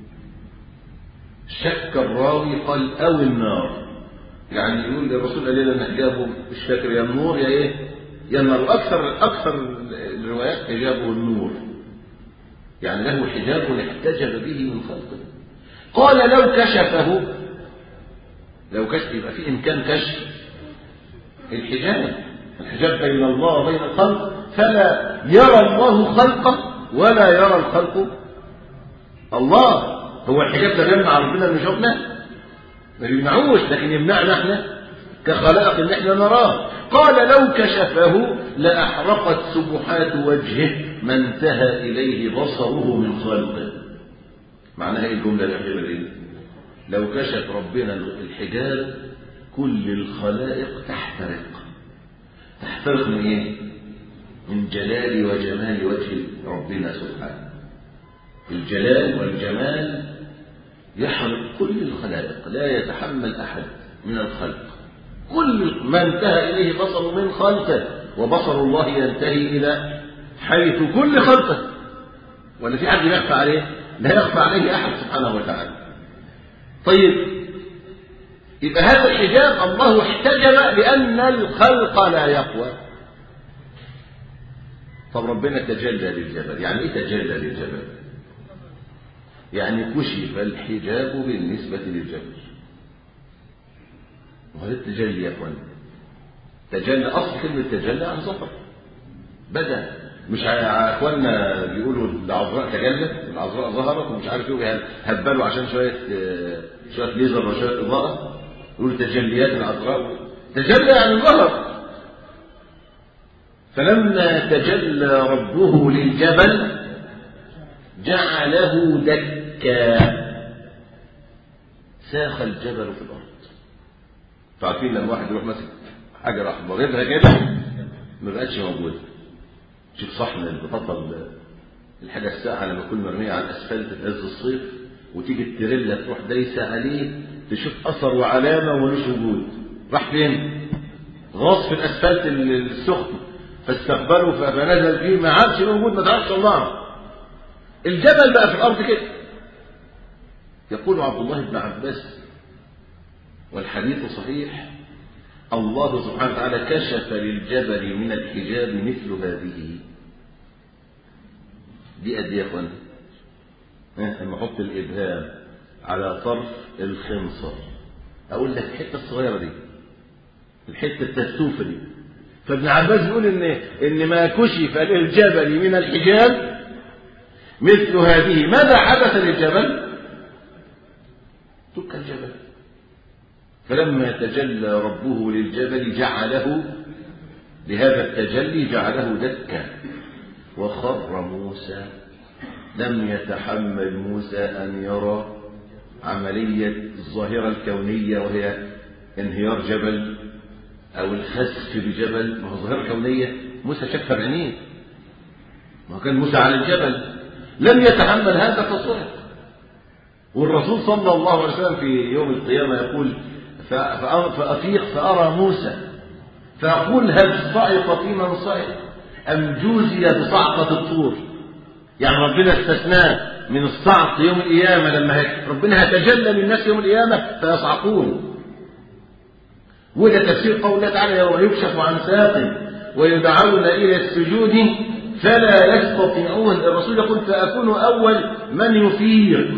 شك الراوي قال أو النار يعني يقول الرسول قال لنا حجابه مش فاكر يا النور يا ايه يا النار اكثر اكثر الروايات حجابه النور يعني له حجاب احتجب به من خلقه قال لو كشفه لو كشف يبقى في امكان كشف الحجاب الحجاب بين الله وبين الخلق فلا يرى الله خلقه ولا يرى الخلق الله هو الحجاب ده بيمنع ربنا من شوفنا ما بيمنعوش لكن يمنعنا احنا كخلائق ان احنا نراه قال لو كشفه لاحرقت سبحات وجهه ما انتهى اليه بصره من خلقه معناها ايه الجمله الاخيره دي لو كشف ربنا الحجاب كل الخلائق تحترق تحترق من ايه من جلال وجمال وجه ربنا سبحانه الجلال والجمال يحرق كل الخلائق لا يتحمل احد من الخلق كل ما انتهى اليه بصره من خلقه وبصر الله ينتهي الى حيث كل خلقه ولا في حد يخفى عليه لا يخفى عليه احد سبحانه وتعالى طيب يبقى هذا الحجاب الله احتجب لان الخلق لا يقوى طب ربنا تجلى للجبل يعني ايه تجلى للجبل يعني كشف الحجاب بالنسبة للجبل وهذا التجلي يا اخوان تجلى اصل كلمة تجلى عن ظهر بدا مش يا اخواننا بيقولوا العذراء تجلت العذراء ظهرت ومش عارف ايه هبلوا عشان شويه شويه ليزر وشويه اضاءه يقولوا تجليات العذراء تجلى يعني ظهر فلما تجلى ربه للجبل جعله دكا ساخ الجبل في الارض فعارفين لما واحد يروح ماسك حاجه راح ضاربها كده ما بقتش موجوده شوف صحن البطاطا الحاجه الساقعه لما تكون مرميه على الاسفلت في عز الصيف وتيجي التريلا تروح دايسه عليه تشوف اثر وعلامه وملوش وجود راح فين؟ غاص في الاسفلت السخن فاستقبله فنزل فيه ما عادش موجود ما تعرفش الله الجبل بقى في الارض كده يقول عبد الله بن عباس والحديث صحيح الله سبحانه وتعالى كشف للجبل من الحجاب مثل هذه دي قد ايه يا اخوان لما احط الابهام على طرف الخنصر اقول لك الحته الصغيره دي الحته التفتوفه دي فابن عباس بيقول ان ان ما كشف للجبل من الحجاب مثل هذه ماذا حدث للجبل تلك الجبل فلما تجلى ربه للجبل جعله لهذا التجلي جعله دكا وخر موسى لم يتحمل موسى أن يرى عملية الظاهرة الكونية وهي انهيار جبل أو الخسف بجبل ما هو ظاهرة كونية موسى شافها بعينيه ما كان موسى على الجبل لم يتحمل هذا فصعق والرسول صلى الله عليه وسلم في يوم القيامة يقول فأفيق فأرى موسى فأقول هل صعق في من صعق أم جوزي بصعقة الطور يعني ربنا استثناه من الصعق يوم القيامة لما ربنا هيتجلى للناس يوم القيامة فيصعقون وده تفسير قول الله تعالى يوم يكشف عن ساق ويدعون إلى السجود فلا يستطيعون الرسول يقول فأكون أول من يفيق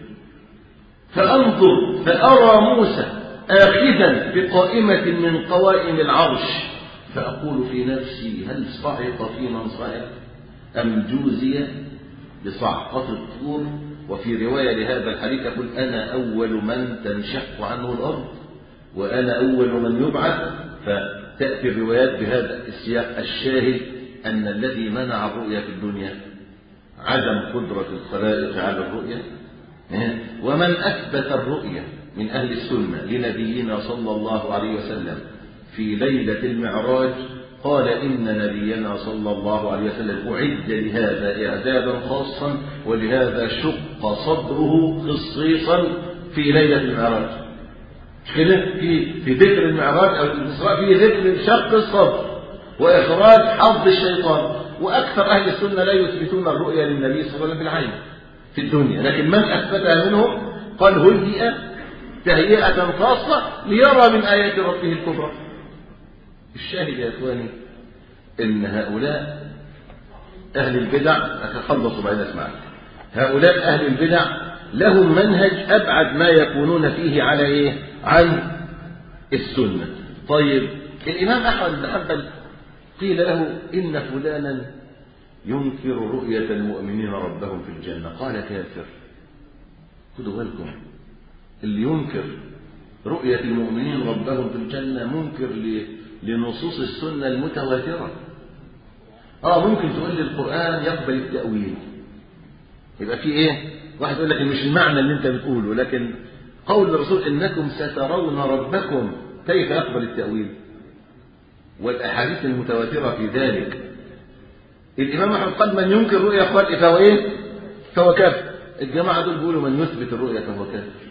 فأنظر فأرى موسى آخذا بقائمة من قوائم العرش فأقول في نفسي هل صعق في من صعق أم جوزي بصعقة الطور وفي رواية لهذا الحديث يقول أنا أول من تنشق عنه الأرض وأنا أول من يبعث فتأتي الروايات بهذا السياق الشاهد أن الذي منع الرؤيا في الدنيا عدم قدرة الخلائق على الرؤيا ومن أثبت الرؤيا من أهل السنة لنبينا صلى الله عليه وسلم في ليلة المعراج قال إن نبينا صلى الله عليه وسلم أعد لهذا إعدادا خاصا ولهذا شق صدره خصيصا في ليلة المعراج كده في في ذكر المعراج أو الإسراء في ذكر شق الصدر وإخراج حظ الشيطان وأكثر أهل السنة لا يثبتون الرؤيا للنبي صلى الله عليه وسلم في العين في الدنيا لكن من أثبتها منهم قال هيئ تهيئة خاصة ليرى من آيات ربه الكبرى الشاهد يا إخواني إن هؤلاء أهل البدع أتخلصوا بعد أسمع هؤلاء أهل البدع لهم منهج أبعد ما يكونون فيه على إيه؟ عن السنة طيب الإمام أحمد بن حنبل قيل له إن فلانا ينكر رؤية المؤمنين ربهم في الجنة قال كافر خدوا بالكم اللي ينكر رؤية المؤمنين ربهم في الجنة منكر لنصوص السنة المتواترة اه ممكن تقول لي القرآن يقبل التأويل يبقى في ايه واحد يقول لك مش المعنى اللي انت بتقوله لكن قول الرسول انكم سترون ربكم كيف يقبل التأويل والأحاديث المتواترة في ذلك الإمام أحمد قال من ينكر رؤيا قال فهو إيه؟ فهو كافر الجماعة دول بيقولوا من يثبت الرؤيا فهو كافر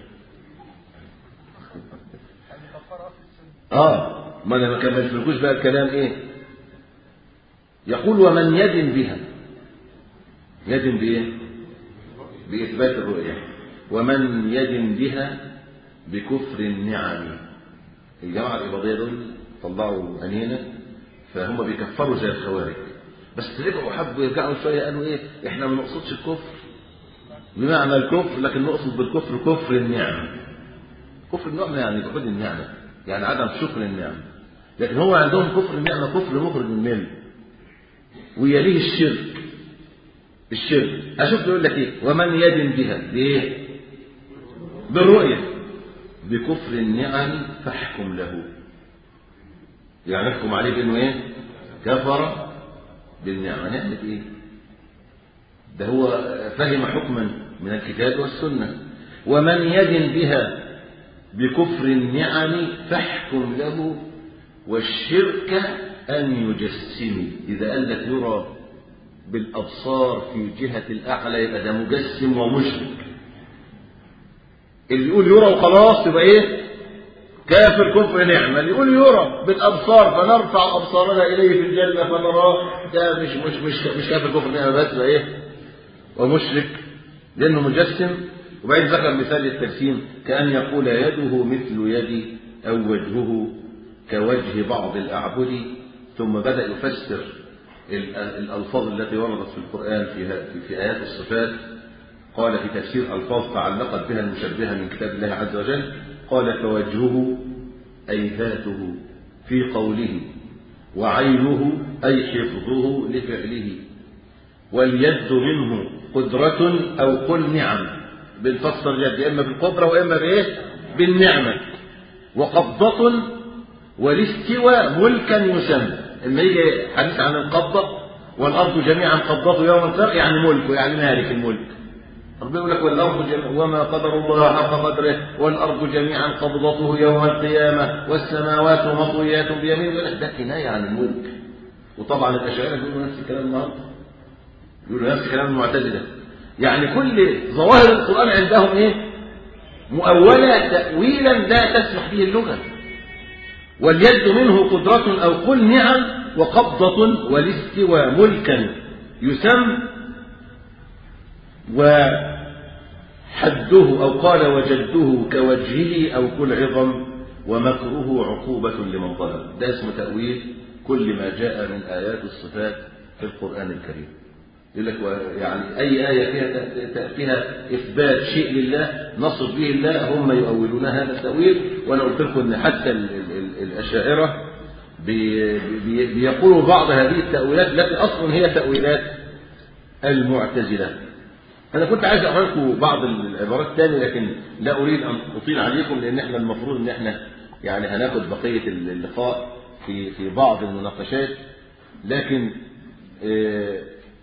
آه ما أنا ما كملتلكوش بقى الكلام إيه؟ يقول ومن يدن بها يدن بإيه؟ بإثبات الرؤيا ومن يدن بها بكفر النعم الجماعة الإباضية دول طلعوا أنينة فهم بيكفروا زي الخوارج بس رجعوا حبوا يرجعوا شوية قالوا إيه إحنا ما نقصدش الكفر بمعنى الكفر لكن نقصد بالكفر كفر النعمة كفر النعمة يعني جحود النعمة يعني عدم شكر النعمة لكن هو عندهم كفر النعمة كفر مخرج من المله ويليه الشرك الشرك أشوف يقول لك إيه ومن يدن بها بإيه بالرؤية بكفر النعم فاحكم له يعني نحكم عليه بأنه إيه كفر بالنعمة نعمة إيه ده هو فهم حكما من الكتاب والسنة ومن يدن بها بكفر النعم فاحكم له والشرك أن يجسم إذا قال لك يرى بالأبصار في جهة الأعلى يبقى ده مجسم ومشرك اللي يقول يرى وخلاص يبقى إيه كافر كفر نعمة اللي يقول يرى بالأبصار فنرفع أبصارنا إليه في الجنة فنراه ده مش مش مش مش كافر كفر نعمة بس بقى إيه ومشرك لأنه مجسم وبعدين ذكر مثال التجسيم كأن يقول يده مثل يدي أو وجهه كوجه بعض الأعبد ثم بدأ يفسر الألفاظ التي وردت في القرآن في, في آيات الصفات قال في تفسير ألفاظ تعلقت بها المشبهة من كتاب الله عز وجل قال كوجهه أي ذاته في قوله وعينه أي حفظه لفعله واليد منه قدرة أو قل نعم بنفسر اليد إما بالقدرة وإما بإيه بالنعمة وقبضة والاستواء ملكا يسمى اما يجي حديث عن القبضة والأرض جميعا قبضته يوم القيامة يعني ملكه يعني مالك الملك ربنا يقول لك والأرض جميعا وما قدر الله حق قدره والأرض جميعا قبضته يوم القيامة والسماوات مطويات بيمينه يقول لك ده كناية عن الملك وطبعا الأشاعرة بيقولوا نفس الكلام النهارده يقولوا نفس كلام المعتزلة يعني كل ظواهر القرآن عندهم ايه مؤولة تأويلا لا تسمح به اللغة واليد منه قدرة أو قل نعم وقبضة والاستوى ملكا يسم وحده أو قال وجده كوجهه أو كل عظم ومكره عقوبة لمن ظلم ده اسم تأويل كل ما جاء من آيات الصفات في القرآن الكريم يقول لك يعني أي آية فيها فيها إثبات شيء لله نصف به الله هم يؤولون هذا التأويل وأنا قلت لكم إن حتى ال ال الأشاعرة بي بي بيقولوا بعض هذه التأويلات التي أصلا هي تأويلات المعتزلة أنا كنت عايز أقرأ لكم بعض العبارات الثانية لكن لا أريد أن أطيل عليكم لأن إحنا المفروض إن إحنا يعني هناخد بقية اللقاء في في بعض المناقشات لكن آه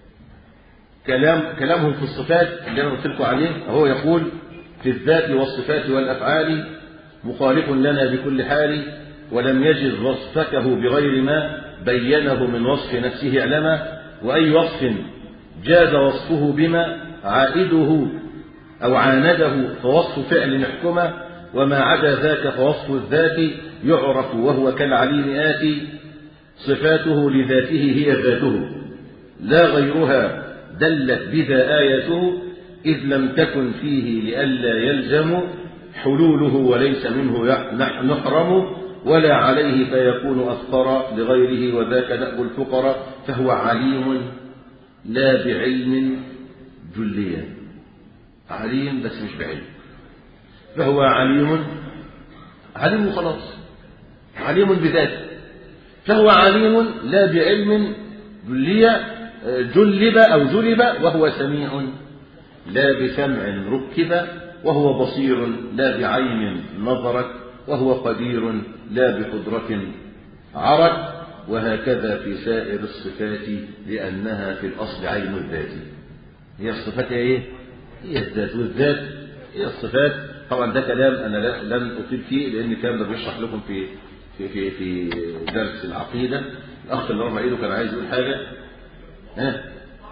كلام كلامهم في الصفات اللي انا قلت لكم عليه هو يقول في الذات والصفات والافعال مخالف لنا بكل حال ولم يجد وصفته بغير ما بينه من وصف نفسه اعلما واي وصف جاز وصفه بما عائده او عانده فوصف فعل محكمه وما عدا ذاك فوصف الذات يعرف وهو كالعليم آتي صفاته لذاته هي ذاته لا غيرها دلت بذا آيته إذ لم تكن فيه لئلا يلزم حلوله وليس منه نحرم ولا عليه فيكون أفقر لغيره وذاك دأب الفقراء فهو عليم لا بعلم جليا عليم بس مش بعلم فهو عليم عليم خلاص عليم بذاته فهو عليم لا بعلم جليا جلب أو جلب وهو سميع لا بسمع ركب وهو بصير لا بعين نظرت وهو قدير لا بقدرة عرت وهكذا في سائر الصفات لأنها في الأصل عين الذات هي الصفات هي إيه؟ هي الذات والذات هي الصفات طبعا ده كلام أنا لن أطيل فيه لأن الكلام ده بيشرح لكم في في في في درس العقيدة الأخ اللي رفع إيده كان عايز يقول حاجة ها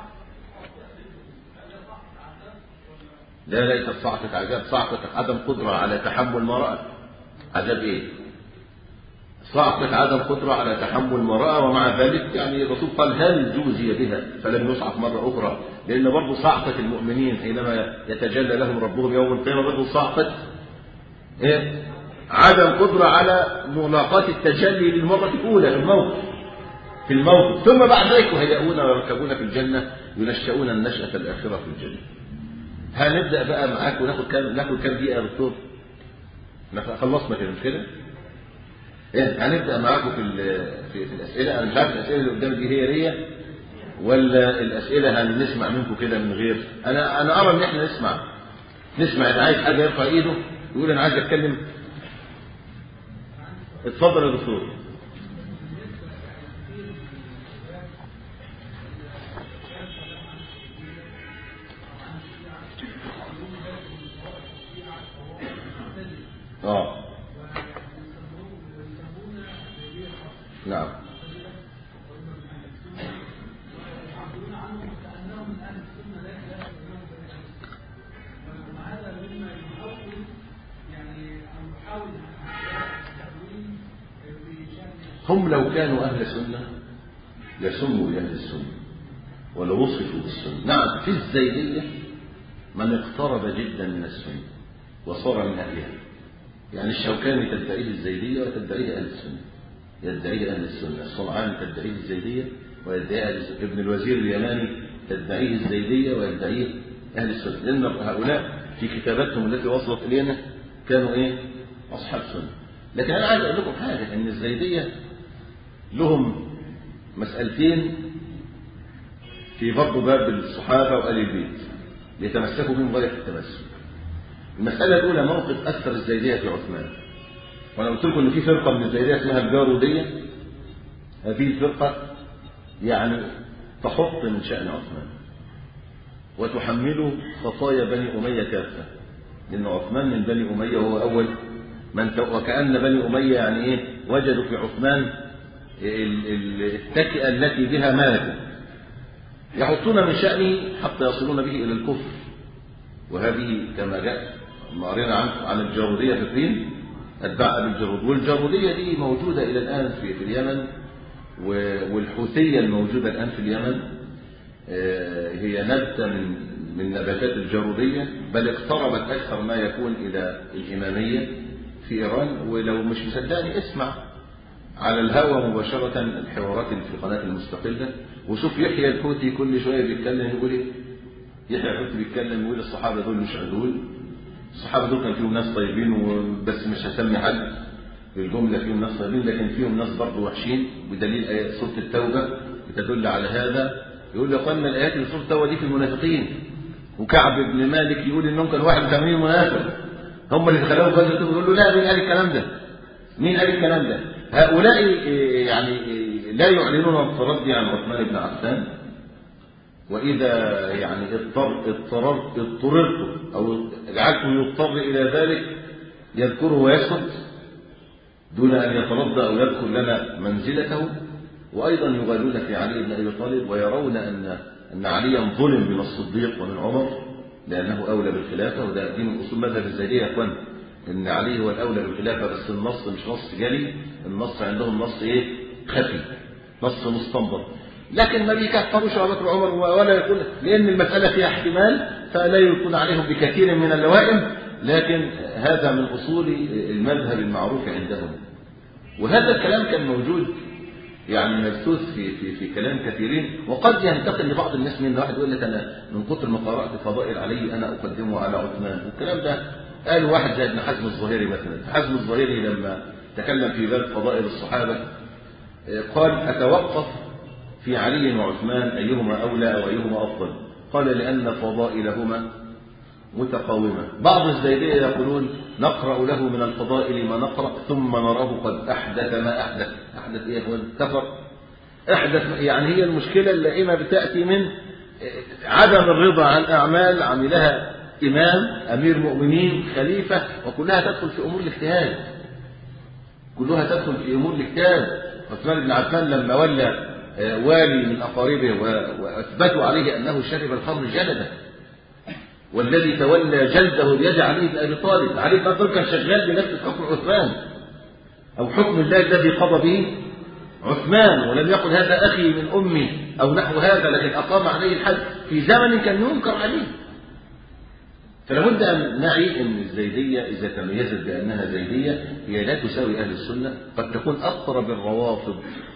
لا ليست صعقة عذاب صعقة عدم قدرة على تحمل ما رأى عذاب ايه صعقة عدم قدرة على تحمل ما رأى ومع ذلك يعني الرسول قال هل جوزي بها فلم يصعق مرة أخرى لأن برضه صعقة المؤمنين حينما يتجلى لهم ربهم يوم القيامة برضه صعقة إيه؟ عدم قدرة على ملاقاة التجلي للمرة الأولى في الموقف في الموقف ثم بعد ذلك يهيئون ويركبون في الجنة ينشؤون النشأة الآخرة في الجنة هنبدأ بقى معاك وناخد كام ناخد كام دقيقة يا دكتور؟ خلصنا كده مش كده؟ إيه هنبدأ معاكم في في, في الأسئلة أنا مش عارف الأسئلة اللي قدام دي هي هي ولا الأسئلة هنسمع منكم كده من غير أنا أنا أرى إن إحنا نسمع نسمع اللي عايز حاجة يرفع إيده يقول أنا عايز أتكلم اتفضل يا دكتور اه نعم هم لو كانوا أهل سنة لسموا لأهل السنة ولو وصفوا بالسنة نعم في الزيدية من اقترب جدا من السنة وصار من أهلها يعني الشوكاني تدعيه الزيدية وتدعيه أهل السنة يدعيه أهل السنة الصنعاني تدعيه الزيدية ويدعيه أهل السنة ابن الوزير اليماني تدعيه الزيدية ويدعيه أهل السنة لأن هؤلاء في كتاباتهم التي وصلت إلينا كانوا إيه أصحاب سنة لكن أنا عايز أقول لكم حاجة إن الزيدية لهم مسألتين في برضه باب الصحابة وآل البيت يتمسكوا بهم غاية التمسك المسألة الأولى موقف أثر الزيدية في عثمان وأنا قلت لكم إن في فرقة من الزيدية اسمها الجارودية هذه الفرقة يعني تحط من شأن عثمان وتحمله خطايا بني أمية كافة لأن عثمان من بني أمية وهو أول من ت... وكأن بني أمية يعني إيه وجدوا في عثمان التكئة التي بها ملكه يحطون من شأنه حتى يصلون به إلى الكفر وهذه كما جاء ما قرينا عن عن الجارودية في الدين أتباع أبي الجارود والجارودية دي موجودة إلى الآن في, في اليمن والحوثية الموجودة الآن في اليمن هي نبتة من من نباتات الجارودية بل اقتربت أكثر ما يكون إلى الإمامية في إيران ولو مش مصدقني اسمع على الهواء مباشرة الحوارات اللي في القناة المستقلة وشوف يحيى الحوثي كل شوية بيتكلم يقول إيه يحيى الحوثي بيتكلم يقول الصحابة دول مش عدول الصحابة دول كان فيهم ناس طيبين وبس مش هسمي حد في الجملة فيهم ناس طيبين لكن فيهم ناس برضه وحشين بدليل آية سورة التوبة بتدل على هذا يقول يا اخوانا الايات اللي سوره التوبه دي في المنافقين وكعب بن مالك يقول انهم كانوا 81 منافق هم اللي دخلوه غزوه يقول له لا مين قال الكلام ده؟ مين قال الكلام ده؟ هؤلاء يعني لا يعلنون التردي عن عثمان بن عفان واذا يعني اضطر اضطررت اضطررت او جعلته يضطر الى ذلك يذكره ويسكت دون ان يترضى او يدخل لنا منزلته وأيضا يغالون في علي بن أبي طالب ويرون أن أن عليا ظلم من الصديق ومن عمر لأنه أولى بالخلافة وده دي من أصول مذهب الزيدية يا إخوان إن علي هو الأولى بالخلافة بس النص مش نص جلي النص عندهم نص إيه خفي نص مستنبط لكن ما بيكفروش أبو بكر وعمر ولا يقول لأن المسألة فيها احتمال فلا يكون عليهم بكثير من اللوائم لكن هذا من أصول المذهب المعروف عندهم وهذا الكلام كان موجود يعني مبثوث في في في كلام كثيرين وقد ينتقل لبعض الناس من واحد يقول لك انا من كثر ما قرات فضائل علي انا اقدمه على عثمان والكلام ده قال واحد زي ابن حزم الظاهري مثلا حزم الظاهري لما تكلم في باب فضائل الصحابه قال اتوقف في علي وعثمان ايهما اولى او ايهما افضل قال لان فضائلهما متقاومة بعض الزيدية يقولون نقرأ له من الفضائل ما نقرأ ثم نراه قد أحدث ما أحدث أحدث إيه هو كفر أحدث يعني هي المشكلة اللائمة بتأتي من عدم الرضا عن أعمال عملها إمام أمير مؤمنين خليفة وكلها تدخل في أمور الاجتهاد كلها تدخل في أمور الاجتهاد عثمان بن عفان لما ولى والي من أقاربه وأثبتوا عليه أنه شرب الخمر جلده والذي تولى جلده بيد علي بن ابي طالب، علي بن ابي طالب كان شغال بنفس حكم عثمان او حكم الله الذي قضى به عثمان ولم يقل هذا اخي من امي او نحو هذا لكن اقام عليه الحد في زمن كان ينكر عليه. فلابد ان نعي ان الزيديه اذا تميزت بانها زيديه هي لا تساوي اهل السنه قد تكون اقرب الروافض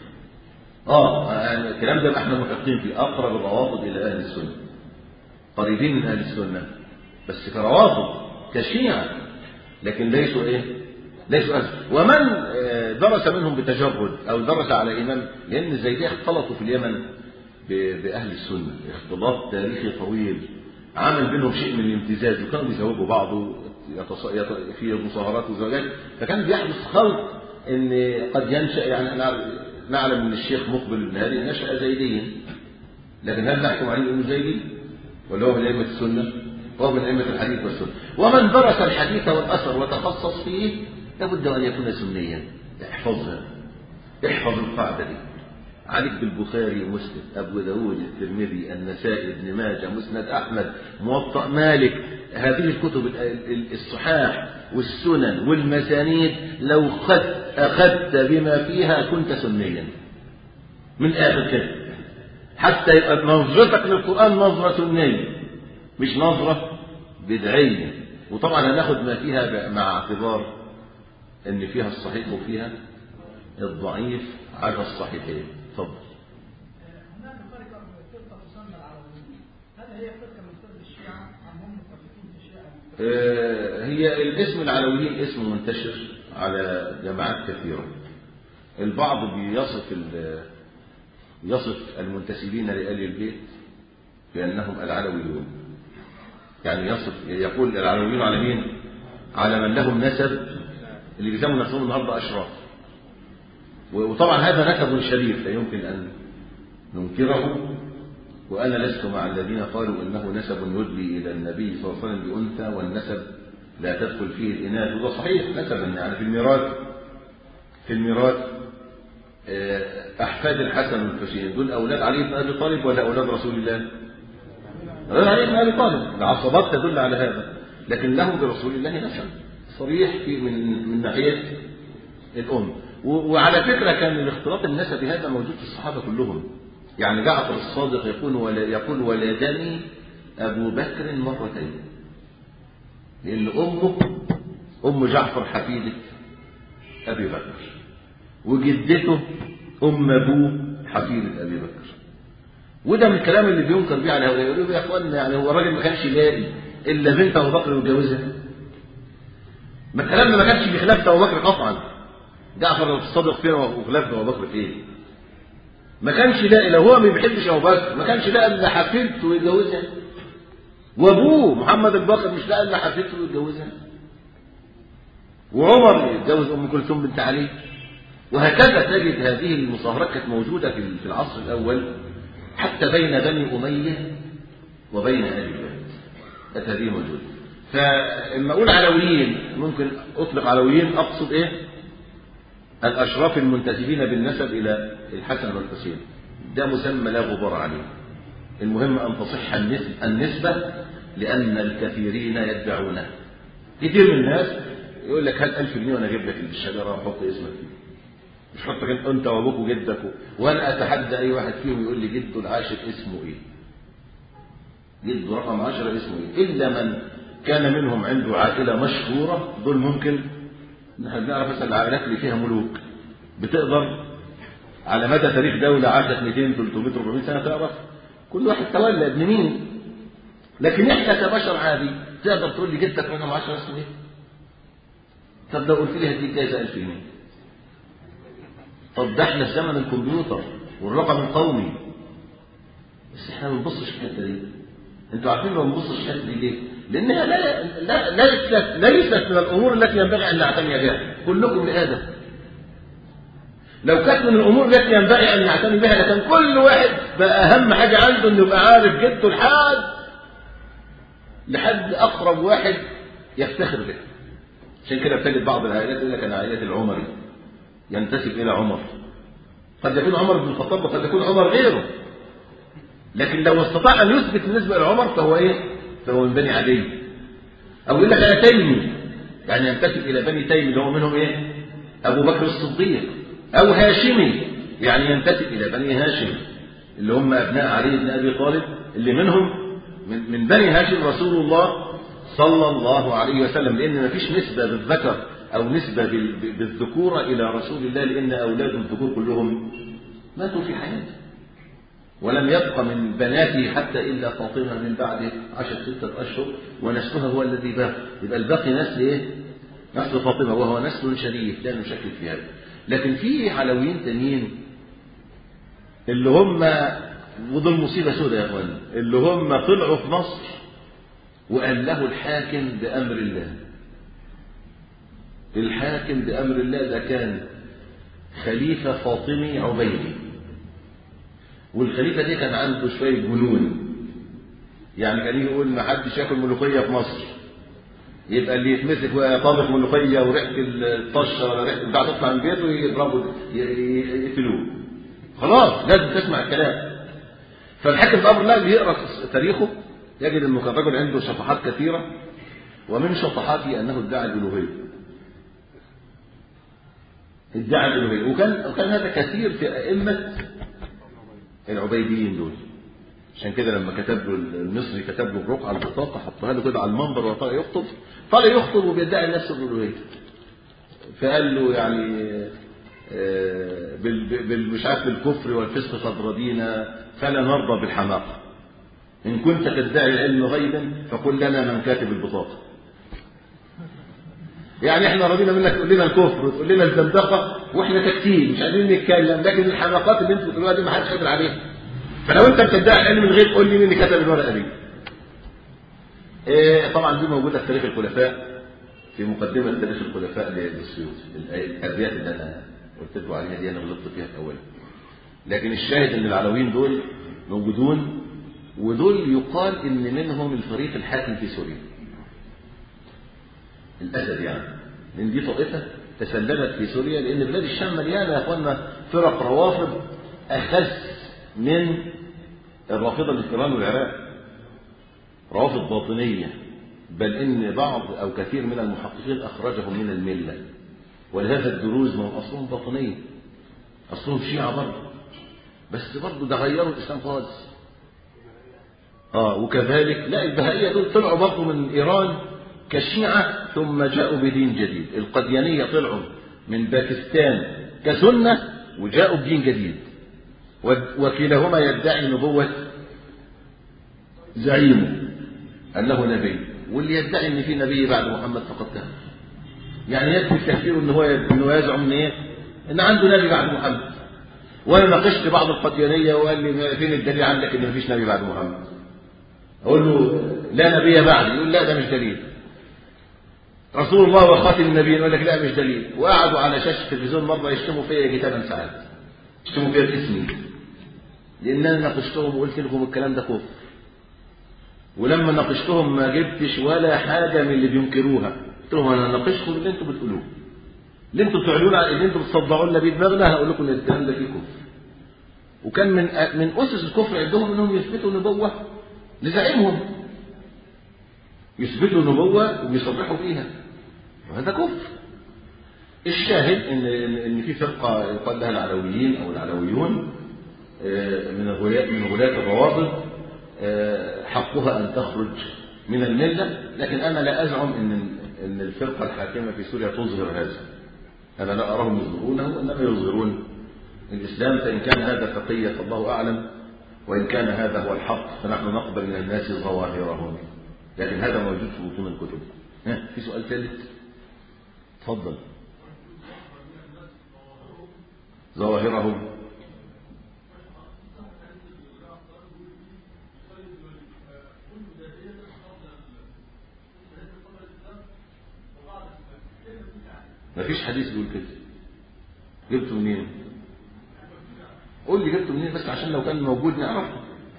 اه الكلام ده احنا محقين فيه اقرب الروافض الى اهل السنه قريبين من أهل السنة بس كروافض كشيعة لكن ليسوا إيه؟ ليسوا أهل ومن درس منهم بتجرد أو درس على إمام لأن الزيدية اختلطوا في اليمن بأهل السنة اختلاط تاريخي طويل عمل بينهم شيء من الامتزاج وكانوا بيزوجوا بعض في مصاهرات وزواجات فكان بيحدث خلط ان قد ينشا يعني نعلم ان الشيخ مقبل بن هادي نشا زيديا لكن هل نحكم عليه انه زيدي؟ ولا هو من أئمة السنة هو من أئمة الحديث والسنة ومن درس الحديث والأثر وتخصص فيه لابد أن يكون سنيا احفظها احفظ القاعدة دي عليك بالبخاري ومسلم أبو داود الترمذي النسائي ابن ماجه مسند أحمد موطأ مالك هذه الكتب الصحاح والسنن والمسانيد لو خد أخذت بما فيها كنت سنيا من آخر كده حتى يبقى نظرتك للقرآن نظرة سنية مش نظرة بدعية وطبعا هناخد ما فيها مع اعتبار ان فيها الصحيح وفيها الضعيف على الصحيحين اتفضل هناك فرق فرقة تسمى العربيين هل هي فرقة من فرق الشيعة أم هم متفقين في الشيعة؟ آه، هي الاسم العلويين اسم منتشر على جماعات كثيرة البعض بيصف ال- يصف المنتسبين لآل البيت بأنهم العلويون يعني يصف يقول العلويون على مين؟ على من لهم نسب اللي بيسموا نفسهم النهارده أشراف وطبعا هذا نسب شريف لا يمكن أن ننكره وأنا لست مع الذين قالوا إنه نسب يدلي إلى النبي صلى الله عليه وسلم بأنثى والنسب لا تدخل فيه الإناث وده صحيح نسبا يعني في الميراث في الميراث أحفاد الحسن والحسين دول أولاد علي بن أبي طالب ولا أولاد رسول الله؟ أولاد علي بن أبي طالب العصبات تدل على هذا لكن لهم برسول الله نسب صريح في من من ناحية الأم وعلى فكرة كان الاختلاط النسبي هذا موجود في الصحابة كلهم يعني جعفر الصادق يقول ولا يقول ولدني أبو بكر مرتين لأن أمه أم جعفر حفيدة أبي بكر وجدته أم أبوه حفيدة أبي بكر وده من الكلام اللي بينكر بيه على هؤلاء يقولوا يا اخوانا يعني هو الراجل ما كانش لاقي الا بنت ابو بكر ويتجوزها ما الكلام ما كانش بخلافه ابو بكر قطعا جعفر الصادق فين وخلافه ابو بكر فين ما كانش لاقي لو هو ما بيحبش ابو بكر ما كانش لاقي الا حفيدته ويتجوزها وابوه محمد ابو بكر مش لاقي الا حفيدته ويتجوزها وعمر يتجوز ام كلثوم بنت علي وهكذا تجد هذه المصاهرات كانت موجوده في العصر الاول حتى بين بني اميه وبين ال البيت كانت هذه موجوده فلما اقول علويين ممكن اطلق علويين اقصد ايه الاشراف المنتسبين بالنسب الى الحسن والحسين ده مسمى لا غبار عليه المهم ان تصح النسبه لان الكثيرين يدعونه كثير من الناس يقول لك هات 1000 جنيه وانا اجيب لك الشجره واحط اسمك فيه مش حطك انت وابوك وجدك وانا اتحدى اي واحد فيهم يقول لي جده العاشر اسمه ايه جده رقم عشرة اسمه ايه الا من كان منهم عنده عائله مشهوره دول ممكن نحن بنعرف مثلا العائلات اللي فيها ملوك بتقدر على مدى تاريخ دوله عاشت 200 300 400 سنه تعرف كل واحد تولى ابن مين لكن احنا كبشر عادي تقدر تقول لي جدك رقم 10 اسمه ايه طب لو قلت لي هديك جايزه 1000 جنيه طب ده احنا في زمن الكمبيوتر والرقم القومي بس احنا ما بنبصش في الحته دي انتوا عارفين ما بنبصش في الحته دي ليه؟ لانها لا لا ليست ليست من الامور التي ينبغي ان نعتني بها كلكم لادم لو كانت من الامور التي ينبغي ان نعتني بها لكان كل واحد بقى اهم حاجه عنده انه يبقى عارف جده لحد لحد اقرب واحد يفتخر به عشان كده بتجد بعض العائلات يقول لك انا عائله العمري ينتسب إلى عمر قد يكون عمر بن الخطاب وقد يكون عمر غيره لكن لو استطاع أن يثبت بالنسبة لعمر فهو إيه؟ فهو من بني عدي أو يقول لك أنا تيمي يعني ينتسب إلى بني تيم اللي هو منهم إيه؟ أبو بكر الصديق أو هاشمي يعني ينتسب إلى بني هاشم اللي هم أبناء علي بن أبي طالب اللي منهم من, من بني هاشم رسول الله صلى الله عليه وسلم لأن ما فيش نسبة بالذكر أو نسبة بالذكورة إلى رسول الله لأن أولاد الذكور كلهم ماتوا في حياته ولم يبق من بناته حتى إلا فاطمة من بعد عشر ستة أشهر ونسلها هو الذي باق يبقى الباقي نسل إيه؟ نسل فاطمة وهو نسل شريف لا نشكك في هذا لكن في علويين تانيين اللي هم ودول مصيبة سوداء يا اخوان اللي هم طلعوا في مصر وقال له الحاكم بأمر الله الحاكم بأمر الله ده كان خليفة فاطمي عبيدي والخليفة دي كان عنده شوية جنون يعني كان يجي يقول ما حدش ياكل ملوخية في مصر يبقى اللي يتمسك طابق ملوخية وريحة الطشة ولا ريحة بتاع تطلع من بيته يضربوا يقتلوه خلاص لازم تسمع الكلام فالحاكم بأمر الله اللي يقرأ تاريخه يجد انه كان رجل عنده شطحات كثيرة ومن شطحاته انه ادعى الالوهيه ادعى الالوهيه وكان وكان هذا كثير في ائمه العبيديين دول عشان كده لما كتب له المصري كتب له الرقعه على البطاقه حطها له كده على المنبر وطلع يخطب طلع يخطب وبيدعي نفسه الالوهيه فقال له يعني بال مش عارف بالكفر والفسق قد رضينا فلا نرضى بالحماقه ان كنت تدعي العلم غيبا فقل لنا من كاتب البطاقه يعني احنا رضينا منك تقول لنا الكفر وتقول لنا الزندقه واحنا ساكتين مش عايزين نتكلم لكن الحماقات اللي انتوا بتقولوها دي ما حدش قادر عليها فلو انت بتدعي العلم الغيب قول لي مين اللي كتب الورقه دي إيه طبعا دي موجوده في تاريخ الخلفاء في مقدمه تاريخ الخلفاء للسيوطي الابيات اللي انا قلت لكم عليها دي انا غلطت فيها في اولها لكن الشاهد ان العلويين دول موجودون ودول يقال ان منهم الفريق الحاكم في سوريا الاسد يعني لان دي طائفه تسللت في سوريا لان بلاد الشام مليانه يا اخوانا فرق روافض اخس من الرافضه اللي في ايران والعراق روافض باطنيه بل ان بعض او كثير من المحققين اخرجهم من المله ولهذا الدروز من اصلهم باطنيه اصلهم شيعه برضه بس برضه ده غيروا الاسلام خالص اه وكذلك لا البهائيه دول طلعوا برضه من ايران كشيعه ثم جاءوا بدين جديد القديانيه طلعوا من باكستان كسنه وجاءوا بدين جديد وكلاهما يدعي نبوه زعيمه انه نبي واللي يدعي ان في نبي بعد محمد فقد كفر يعني يكفي التكفير ان هو انه يزعم ان ايه ان عنده نبي بعد محمد وانا ناقشت بعض القديانيه وقال لي فين الدليل عندك ان مفيش نبي بعد محمد اقول له لا نبي بعد يقول لا ده مش دليل رسول الله وخاتم النبيين يقول لك لا مش دليل وقعدوا على شاشه التلفزيون مره يشتموا فيا يجي 8 ساعات يشتموا فيا باسمي لان انا ناقشتهم وقلت لهم الكلام ده كفر ولما ناقشتهم ما جبتش ولا حاجه من اللي بينكروها قلت لهم انا ناقشكم اللي انتم بتقولوه اللي انتم بتعلنون اللي انتم بتصدعوا لنا بيه دماغنا هقول لكم ان الكلام ده فيه كفر وكان من من اسس الكفر عندهم انهم يثبتوا نبوه لزعيمهم يثبتوا نبوه ويصرحوا فيها وهذا كفر الشاهد ان ان في فرقه يقال لها العلويين او العلويون من الغلاة من غلاة الروابط حقها ان تخرج من المله لكن انا لا ازعم ان ان الفرقه الحاكمه في سوريا تظهر هذا انا لا اراهم يظهرونه انما يظهرون الاسلام فان كان هذا تقيه فالله اعلم وان كان هذا هو الحق فنحن نقبل من الناس ظواهرهم لكن هذا موجود في بطون الكتب ها في سؤال ثالث تفضل ظواهرهم ما فيش حديث بيقول كده جبته منين قول لي جبته منين بس عشان لو كان موجود نعرفه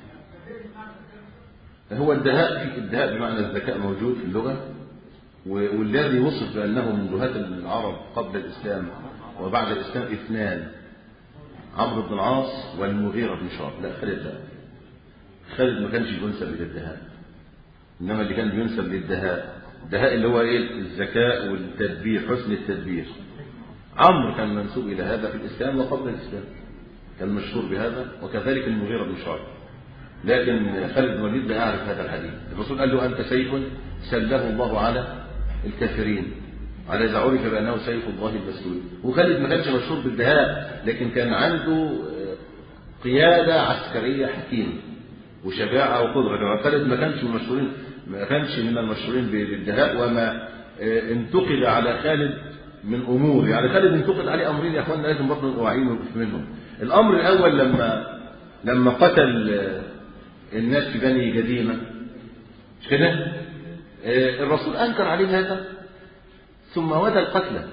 هو الدهاء في الدهاء بمعنى الذكاء موجود في اللغة والذي وصف بأنه من دهاة العرب قبل الإسلام وبعد الإسلام اثنان عمرو بن العاص والمغيرة بن شعب لا خالد لا خالد ما كانش بينسب إلى الدهاء إنما اللي كان بينسب للدهاء الدهاء اللي هو إيه الذكاء والتدبير حسن التدبير عمرو كان منسوب إلى هذا في الإسلام وقبل الإسلام كان مشهور بهذا وكذلك المغيرة بن شعب لكن خالد بن الوليد لا يعرف هذا الحديث الرسول قال له أنت سيف سله الله على الكافرين على إذا عرف بأنه سيف الله المسلول وخالد ما كانش مشهور بالدهاء لكن كان عنده قيادة عسكرية حكيمة وشجاعة وقدرة خالد ما كانش من المشهورين ما كانش من المشهورين بالدهاء وما انتقد على خالد من أمور يعني خالد انتقد عليه أمرين يا أخوانا لازم برضه نوعيين منهم الأمر الأول لما لما قتل الناس في بني جديمة مش كده الرسول أنكر عليه هذا ثم ودى القتلى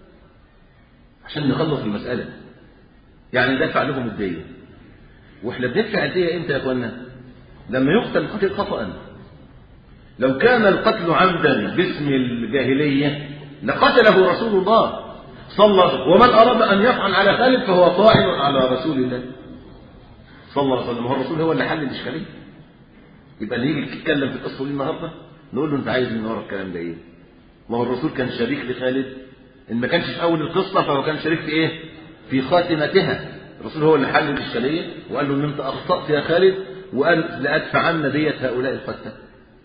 عشان نخلص المسألة يعني دفع لهم الدية واحنا بندفع الدية امتى يا اخوانا لما يقتل القتل خطأ لو كان القتل عمدا باسم الجاهلية لقتله رسول الله صلى ومن أراد أن يطعن على خالد فهو طاعن على رسول الله صلى الله عليه وسلم هو الرسول هو اللي حل الإشكالية يبقى نيجي نتكلم في القصة دي النهارده نقول له أنت عايز من ورا الكلام ده إيه؟ ما هو الرسول كان شريك لخالد إن ما كانش في أول القصة فهو كان شريك في إيه؟ في خاتمتها الرسول هو اللي حل الإشكالية وقال له إن أنت أخطأت يا خالد وقال لأدفعن دية هؤلاء القتلى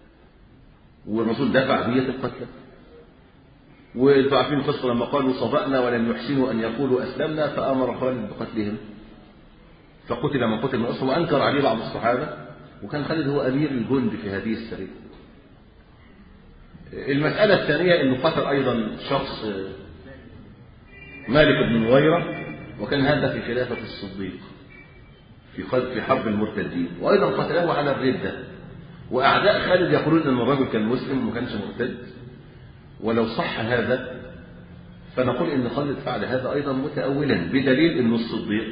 والرسول دفع دية القتلى وانتوا عارفين القصة لما قالوا صبأنا ولم يحسنوا أن يقولوا أسلمنا فأمر خالد بقتلهم فقتل من قتل من أصله وأنكر عليه بعض الصحابة وكان خالد هو أمير الجند في هذه السرية المسألة الثانية أنه قتل أيضا شخص مالك بن نويرة وكان هذا في خلافة الصديق في في حرب المرتدين وأيضا قتله على الردة وأعداء خالد يقولون أن الرجل كان مسلم وما كانش مرتد ولو صح هذا فنقول إن خالد فعل هذا أيضا متأولا بدليل أن الصديق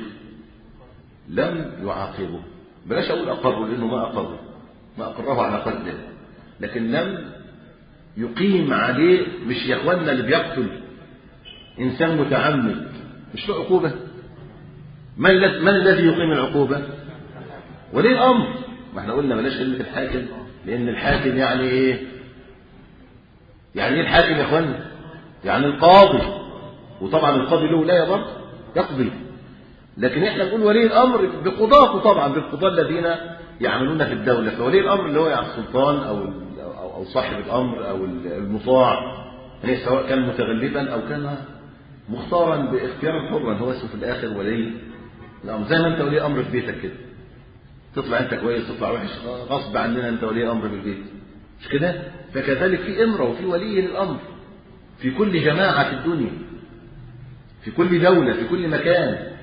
لم يعاقبه بلاش أقول أقره لأنه ما أقره ما أقره على قتله لكن لم يقيم عليه مش يا اخوانا اللي بيقتل انسان متعمد مش له عقوبه من الذي من الذي يقيم العقوبه ولي الامر ما احنا قلنا بلاش كلمه الحاكم لان الحاكم يعني ايه يعني ايه الحاكم يا اخوانا يعني القاضي وطبعا القاضي له ولايه برضه يقضي لكن احنا بنقول ولي الامر بقضاته طبعا بالقضاه الذين يعملون في الدوله فولي الامر اللي هو يعني السلطان او او أو صاحب الامر او المطاع يعني سواء كان متغلبا او كان مختارا باختيار حرا هو اسمه في الاخر ولي الامر زي ما انت ولي امر في بيتك كده تطلع انت كويس تطلع وحش غصب عننا انت ولي امر في البيت مش كده فكذلك في امره وفي ولي للامر في كل جماعه في الدنيا في كل دوله في كل مكان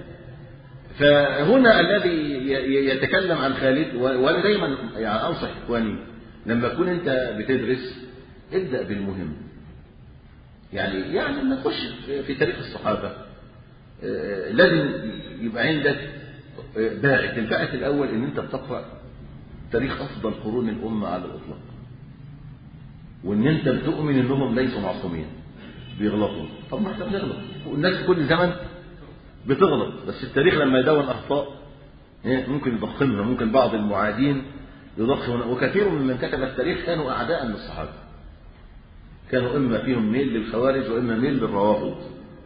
فهنا الذي يتكلم عن خالد وانا دايما يعني انصح اخواني لما تكون انت بتدرس ابدا بالمهم يعني يعني لما تخش في تاريخ الصحابه لازم يبقى عندك باعث الباعث الاول ان انت بتقرا تاريخ افضل قرون الامه على الاطلاق وان انت بتؤمن انهم ليسوا معصومين بيغلطوا طب ما احنا بنغلط والناس في كل زمن بتغلط بس التاريخ لما يدون اخطاء ممكن يضخمها ممكن بعض المعادين يضخم وكثير ممن كتب التاريخ كانوا اعداء للصحابه كانوا اما فيهم ميل للخوارج واما ميل للروافض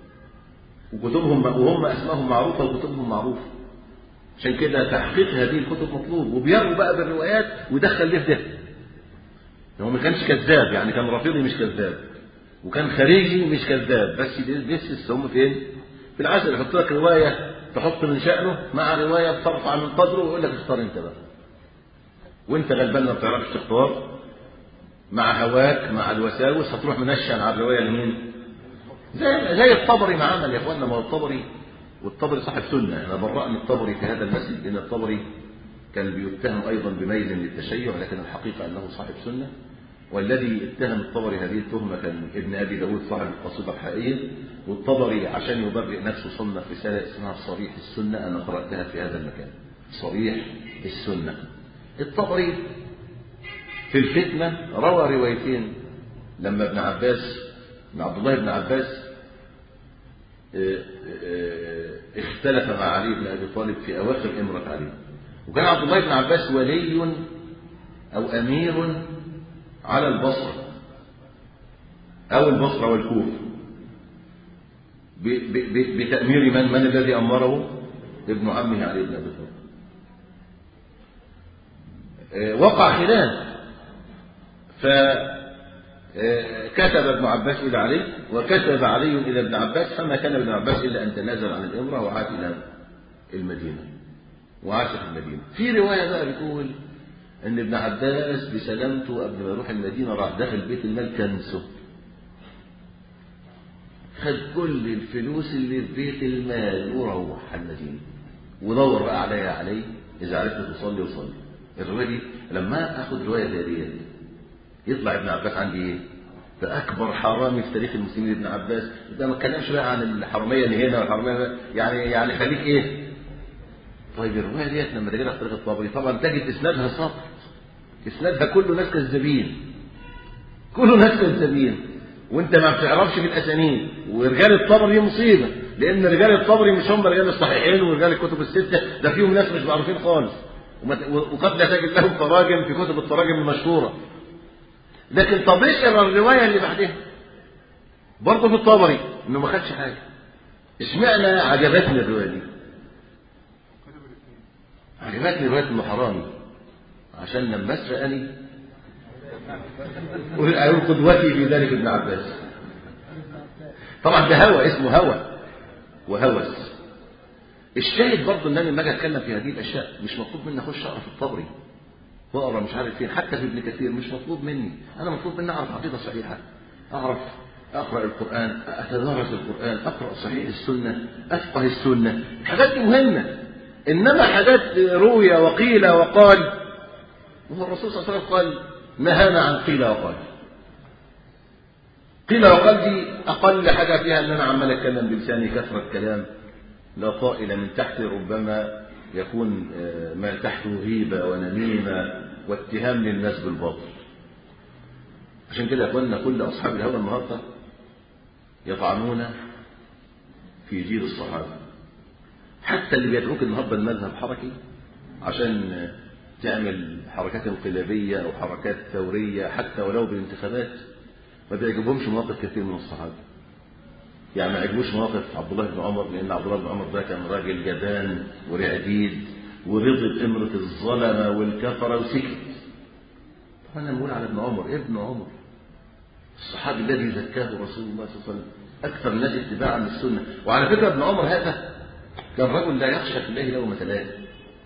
وكتبهم وهم اسمائهم معروفه وكتبهم معروفه عشان كده تحقيق هذه الكتب مطلوب وبيروا بقى بالروايات ويدخل ده في ده هو ما كانش كذاب يعني كان رافضي مش كذاب وكان خارجي مش كذاب بس بيسس هم فين؟ في العسل يحط لك روايه تحط من شأنه مع روايه بترفع من قدره ويقول لك اختار انت بقى وانت غلبان ما بتعرفش تختار مع هواك مع الوساوس هتروح منشن على الروايه لمين؟ زي زي الطبري ما عمل يا اخوانا ما هو الطبري والطبري صاحب سنه انا برأني الطبري في هذا المسجد لان الطبري كان بيتهم ايضا بميل للتشيع لكن الحقيقه انه صاحب سنه والذي اتهم الطبري هذه التهمة كان ابن أبي داود صاحب القصيدة الحقيقية والطبري عشان يبرئ نفسه صنف رسالة اسمها صريح السنة أنا قرأتها في هذا المكان صريح السنة الطبري في الفتنة روى روايتين لما ابن عباس ابن عبد الله بن عباس اختلف مع علي بن أبي طالب في أواخر إمرة علي وكان عبد الله بن عباس ولي أو أمير على البصرة أو البصرة والكوفة بتأمير من من الذي أمره ابن عمه علي بن أبي طالب وقع خلاف فكتب ابن عباس إلى علي وكتب علي إلى ابن عباس فما كان ابن عباس إلا أن تنازل عن الإمرة وعاد إلى المدينة وعاش في المدينة في رواية بقى بتقول ان ابن عباس بسلامته قبل ما يروح المدينه راح داخل بيت المال كنسه خد كل الفلوس اللي في بيت المال وروح على المدينه ودور بقى عليا علي اذا عرفت تصلي وصلي الروايه دي لما اخد روايه زي ديت يطلع ابن عباس عندي ايه؟ ده اكبر حرامي في تاريخ المسلمين ابن عباس ده ما اتكلمش بقى عن الحراميه اللي هنا والحراميه يعني يعني خليك ايه؟ طيب الروايه ديت لما تجيلها في طريق الطبري طبعا تجد اسنادها ساقط اسنادها كله ناس كذابين كله ناس كذابين وانت ما بتعرفش في الاسانيد ورجال الطبري دي مصيبه لان رجال الطبري مش هم رجال الصحيحين ورجال الكتب السته ده فيهم ناس مش معروفين خالص وقد لا تجد لهم تراجم في كتب التراجم المشهوره لكن طب اقرا الروايه اللي بعدها برضه في الطبري انه ما خدش حاجه اشمعنى عجبتني الروايه دي عجبتني روايه انه حرامي عشان لما اسرقني اقول قدوتي في ذلك ابن عباس طبعا ده هوى اسمه هوى وهوس الشاهد برضه ان انا لما اجي اتكلم في هذه الاشياء مش مطلوب مني اخش اقرا في الطبري واقرا مش عارف فين حتى في ابن كثير مش مطلوب مني انا مطلوب مني اعرف عقيده صحيحه اعرف اقرا القران اتدارس القران اقرا صحيح السنه افقه السنه الحاجات دي مهمه انما حاجات روي وقيل وقال وهو الرسول صلى الله عليه وسلم قال نهانا عن قيل وقال قيل وقال دي أقل حاجة فيها أن أنا عمال أتكلم بلساني كثرة كلام لا طائل من تحت ربما يكون ما تحته غيبة ونميمة واتهام للناس بالباطل عشان كده أخوانا كل أصحاب الهوى النهاردة يطعنون في جيل الصحابة حتى اللي بيدعوك النهارده المذهب حركي عشان تعمل حركات انقلابية أو حركات ثورية حتى ولو بالانتخابات ما بيعجبهمش مواقف كثير من الصحابة يعني ما عجبوش مواقف عبد الله بن عمر لأن عبد الله بن عمر ده كان راجل جبان ورعديد ورضي بإمرة الظلمة والكفرة وسكت أنا بقول على ابن عمر ابن عمر الصحابي الذي زكاه رسول الله صلى الله عليه وسلم أكثر الناس اتباعا للسنة وعلى فكرة ابن عمر هذا كان رجل لا يخشى في الله لومة لائم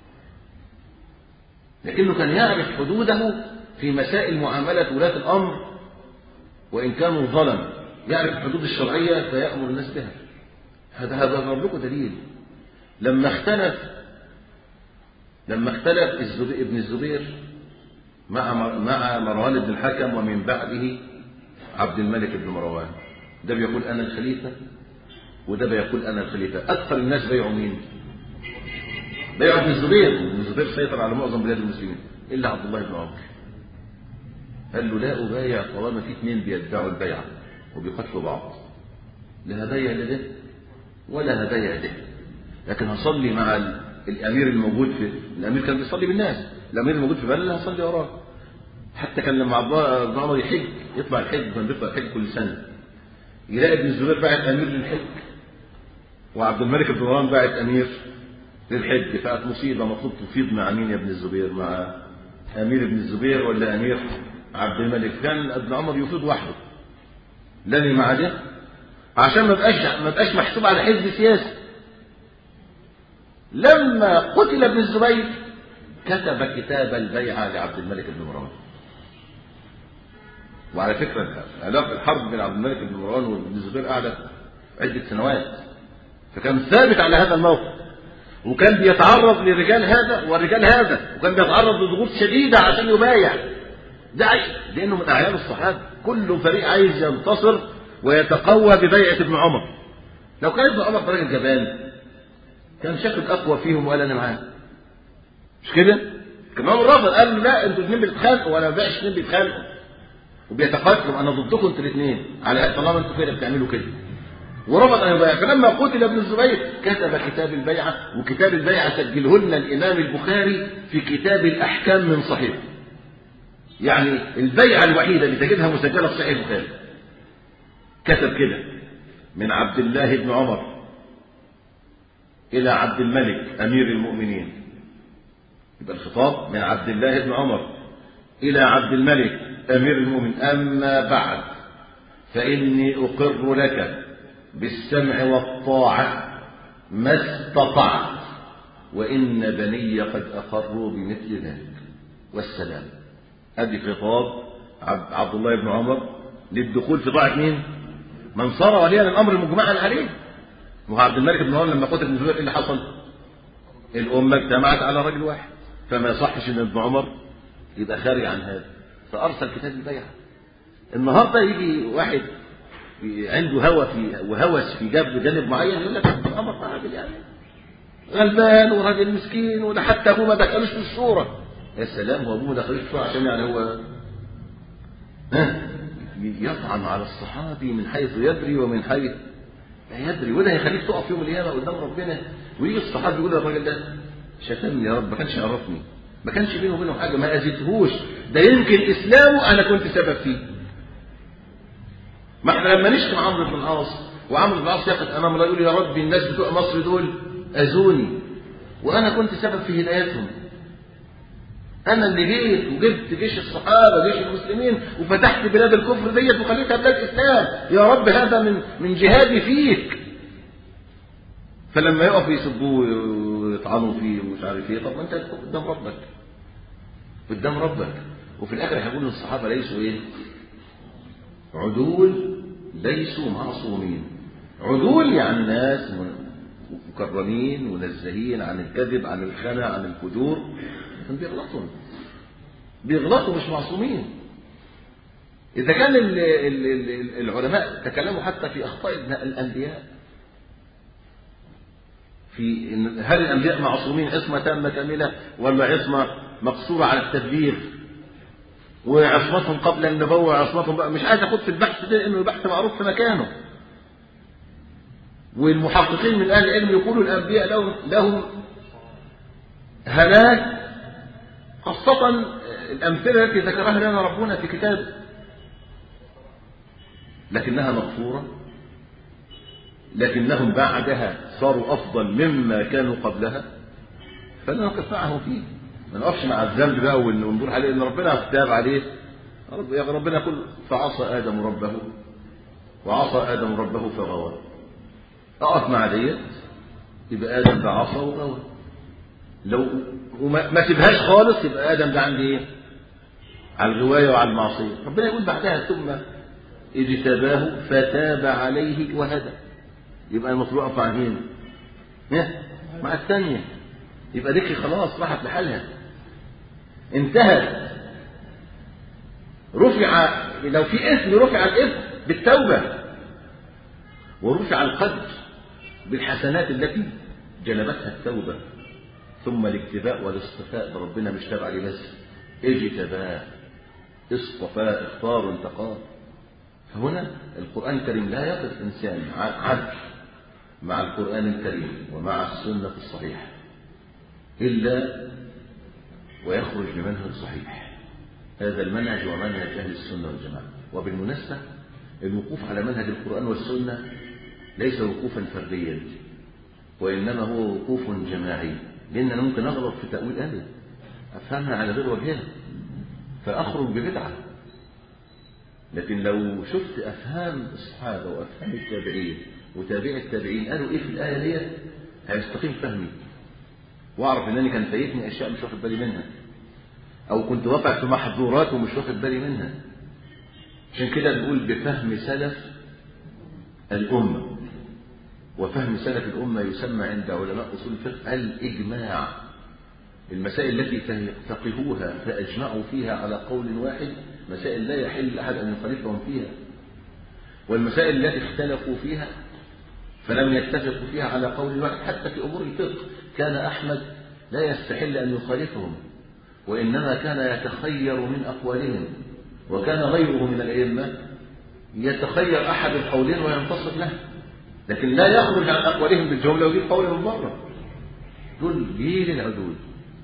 لكنه كان يعرف حدوده في مسائل معاملة ولاة الأمر وإن كانوا ظلم يعرف الحدود الشرعية فيأمر الناس بها هذا هذا ضرب لكم دليل لما اختلف لما اختلف الزبير ابن الزبير مع مع مروان بن الحكم ومن بعده عبد الملك بن مروان ده بيقول أنا الخليفة وده بيقول أنا الخليفة أكثر الناس بيعوا مين بيعوا ابن الزبير ابن الزبير سيطر على معظم بلاد المسلمين إلا عبد الله بن عمر قال له لا أبايع طالما في اثنين بيدعوا البيعة وبيقتلوا بعض لا هبايع لده ولا هبايع ده لكن هصلي مع الأمير الموجود في الأمير كان بيصلي بالناس الأمير الموجود في بلد هصلي وراه حتى كان لما عبد الله بن عمر يحج يطلع الحج كان بيطلع الحج كل سنة يلاقي ابن الزبير باعت أمير للحج وعبد الملك بن مروان باعت أمير للحج فقت مصيبة مطلوب تفيض مع مين يا ابن الزبير مع أمير ابن الزبير ولا أمير عبد الملك كان ابن عمر يفيض وحده لاني مع ده عشان ما بقاش ما بقاش محسوب على حزب سياسي لما قتل ابن الزبير كتب كتاب البيعة لعبد الملك بن مروان وعلى فكرة علاقة الحرب بين عبد الملك بن مروان وابن الزبير قعدت عدة سنوات فكان ثابت على هذا الموقف وكان بيتعرض لرجال هذا ورجال هذا وكان بيتعرض لضغوط شديدة عشان يبايع ده لأنه من أعيان الصحابة كل فريق عايز ينتصر ويتقوى ببيعة ابن عمر لو كان ابن عمر راجل جبان كان شكل أقوى فيهم ولا أنا معاه مش كده؟ كان عمر رفض قال له لا انتوا الاثنين بتتخانقوا وانا ما ببيعش اثنين بيتخانقوا وبيتقاتلوا انا ضدكم انتوا الاثنين على طالما انتوا كده بتعملوا كده ورفض ان يبايع فلما قتل ابن الزبير كتب كتاب البيعه وكتاب البيعه سجله لنا الامام البخاري في كتاب الاحكام من صحيح يعني البيعه الوحيده اللي تجدها مسجله في صحيح البخاري كتب كده من عبد الله بن عمر الى عبد الملك امير المؤمنين يبقى الخطاب من عبد الله بن عمر الى عبد الملك امير المؤمنين اما بعد فاني اقر لك بالسمع والطاعة ما استطعت وإن بني قد أقروا بمثل ذلك والسلام أدي خطاب عبد الله بن عمر للدخول في طاعة مين؟ من صار وليا الأمر مجمعا عليه وهو عبد الملك بن عمر لما قتل ابن زبير إيه اللي حصل؟ الأمة اجتمعت على رجل واحد فما يصحش إن ابن عمر يبقى خارج عن هذا فأرسل كتاب البيعة النهارده يجي واحد عنده هوى في وهوس في جانب جانب معين يقول لك الامر راجل يعني غلبان وراجل مسكين وده حتى ابوه ما دخلوش في الصوره يا سلام هو ابوه ما دخلوش في الصوره عشان يعني هو ها يطعن على الصحابي من حيث يدري ومن حيث لا يدري وده هيخليك تقف يوم القيامه قدام ربنا ويجي الصحابي يقول للراجل ده شتمني يا رب ما كانش يعرفني ما كانش بينه وبينه حاجه ما اذيتهوش ده يمكن اسلامه انا كنت سبب فيه ما احنا لما نشتم عمرو بن العاص وعمرو بن العاص يقف امام الله يقول يا ربي الناس بتوع مصر دول اذوني وانا كنت سبب في هدايتهم انا اللي جيت وجبت جيش الصحابه جيش المسلمين وفتحت بلاد الكفر ديت وخليتها بلاد اسلام يا رب هذا من من جهادي فيك فلما يقف يسبوه ويطعنوا فيه ومش عارف ايه طب ما انت قدام ربك قدام ربك وفي الاخر هيقولوا الصحابه ليسوا ايه عدول ليسوا معصومين عدول يعني ناس مكرمين منزهين عن الكذب عن الخنا عن الفجور لكن بيغلطوا بيغلطوا مش معصومين إذا كان ال- ال- ال- العلماء تكلموا حتى في أخطاء الأنبياء في إن هل الأنبياء معصومين عصمة تامة كاملة ولا عصمة مقصورة على التدبير وعصمتهم قبل النبوة وعصمتهم بقى مش عايز أخد في البحث ده لأنه البحث معروف في مكانه والمحققين من أهل العلم يقولوا الأنبياء لهم, لهم هلاك خاصة الأمثلة التي ذكرها لنا ربنا في كتابه لكنها مغفورة لكنهم بعدها صاروا أفضل مما كانوا قبلها فلا نقف معهم فيه ما نقفش مع الذنب بقى ونقول عليه ان ربنا كتاب عليه رب- يا ربنا يقول فعصى ادم ربه وعصى ادم ربه فغوى اقف مع ديت يبقى ادم ده عصى وغوى لو وما ما سيبهاش خالص يبقى ادم ده عندي ايه على الغوايه وعلى المعصيه ربنا يقول بعدها ثم اجتباه فتاب عليه وهدى يبقى المطلوب اقف مع مين؟ إيه؟ مع الثانيه يبقى ذكري خلاص راحت لحالها انتهت رفع لو في اسم رفع الاسم بالتوبة ورفع القدر بالحسنات التي جلبتها التوبة ثم الاجتباء والاصطفاء ده ربنا مش تابع عليه بس اجتباه اصطفاه اختار انتقاه فهنا القرآن الكريم لا يقف إنسان عدل مع القرآن الكريم ومع السنة الصحيحة إلا ويخرج بمنهج صحيح هذا المنهج ومنهج أهل السنة والجماعة وبالمناسبة الوقوف على منهج القرآن والسنة ليس وقوفا فرديا وإنما هو وقوف جماعي لأن أنا ممكن أغلط في تأويل آية أفهمها على غير وجهها فأخرج ببدعة لكن لو شفت أفهام الصحابة وأفهام التابعين وتابع التابعين قالوا إيه في الآية ديت هيستقيم فهمي واعرف انني كان فايتني اشياء مش واخد بالي منها او كنت واقع في محظورات ومش واخد بالي منها عشان كده بنقول بفهم سلف الامه وفهم سلف الامه يسمى عند علماء اصول الفقه الاجماع المسائل التي فقهوها فاجمعوا فيها على قول واحد مسائل لا يحل احد ان يخالفهم فيها والمسائل التي اختلفوا فيها فلم يتفقوا فيها على قول واحد حتى في امور الفقه كان أحمد لا يستحل أن يخالفهم وإنما كان يتخير من أقوالهم وكان غيره من الأئمة يتخير أحد القولين وينتصر له لكن لا يخرج عن أقوالهم بالجملة ويجيب قول من بره دول جيل العدول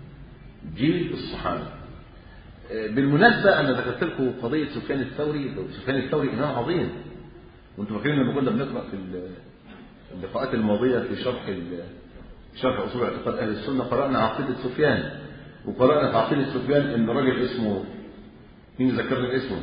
جيل الصحابة بالمناسبة أنا ذكرت لكم قضية سفيان الثوري سفيان الثوري إمام عظيم وأنتم فاكرين لما كنا بنقرأ في اللقاءات الماضية في شرح شرح أصول اعتقاد أهل السنة قرأنا عقيدة سفيان وقرأنا في عقيدة سفيان إن راجل اسمه مين ذكرني اسمه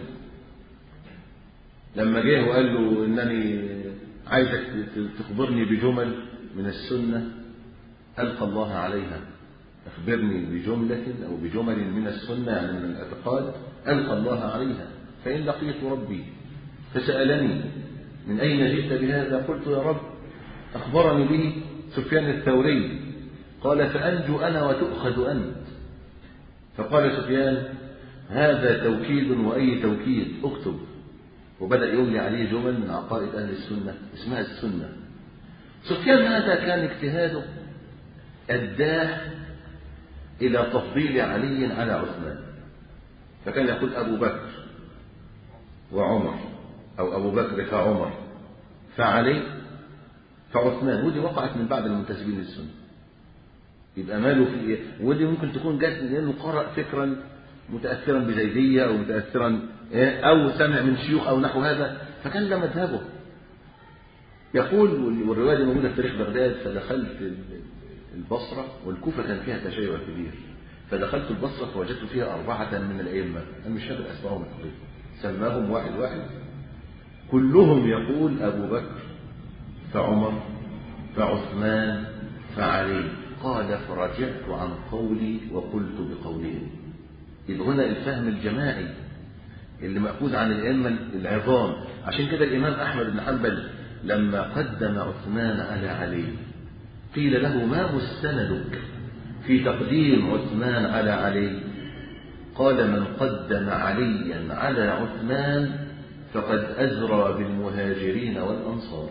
لما جه وقال له إنني عايزك تخبرني بجمل من السنة ألقى الله عليها أخبرني بجملة أو بجمل من السنة يعني من الاعتقاد ألقى الله عليها فإن لقيت ربي فسألني من أين جئت بهذا قلت يا رب أخبرني به سفيان الثوري قال فأنجو أنا وتؤخذ أنت فقال سفيان هذا توكيد وأي توكيد اكتب وبدأ يملي عليه جمل من عقائد أهل السنة اسمها السنة سفيان هذا كان اجتهاده أداه إلى تفضيل علي على عثمان فكان يقول أبو بكر وعمر أو أبو بكر فعمر فعلي فعثمان ودي وقعت من بعد المنتسبين للسنة يبقى ماله في إيه؟ ودي ممكن تكون جت لأنه قرأ فكرا متأثرا بزيدية أو متأثرا أو سمع من شيوخ أو نحو هذا فكان ده مذهبه يقول والرواية دي موجودة في تاريخ بغداد فدخلت البصرة والكوفة كان فيها تشيع كبير فدخلت البصرة فوجدت فيها أربعة من الأئمة أنا مش فاكر أسمائهم الحقيقة سماهم واحد واحد كلهم يقول أبو بكر فعمر فعثمان فعلي قال فرجعت عن قولي وقلت بقولهم يبقى هنا الفهم الجماعي اللي مأخوذ عن الأئمة العظام عشان كده الإمام أحمد بن حنبل لما قدم عثمان على علي قيل له ما مستندك في تقديم عثمان على علي قال من قدم عليا على عثمان فقد أزرى بالمهاجرين والأنصار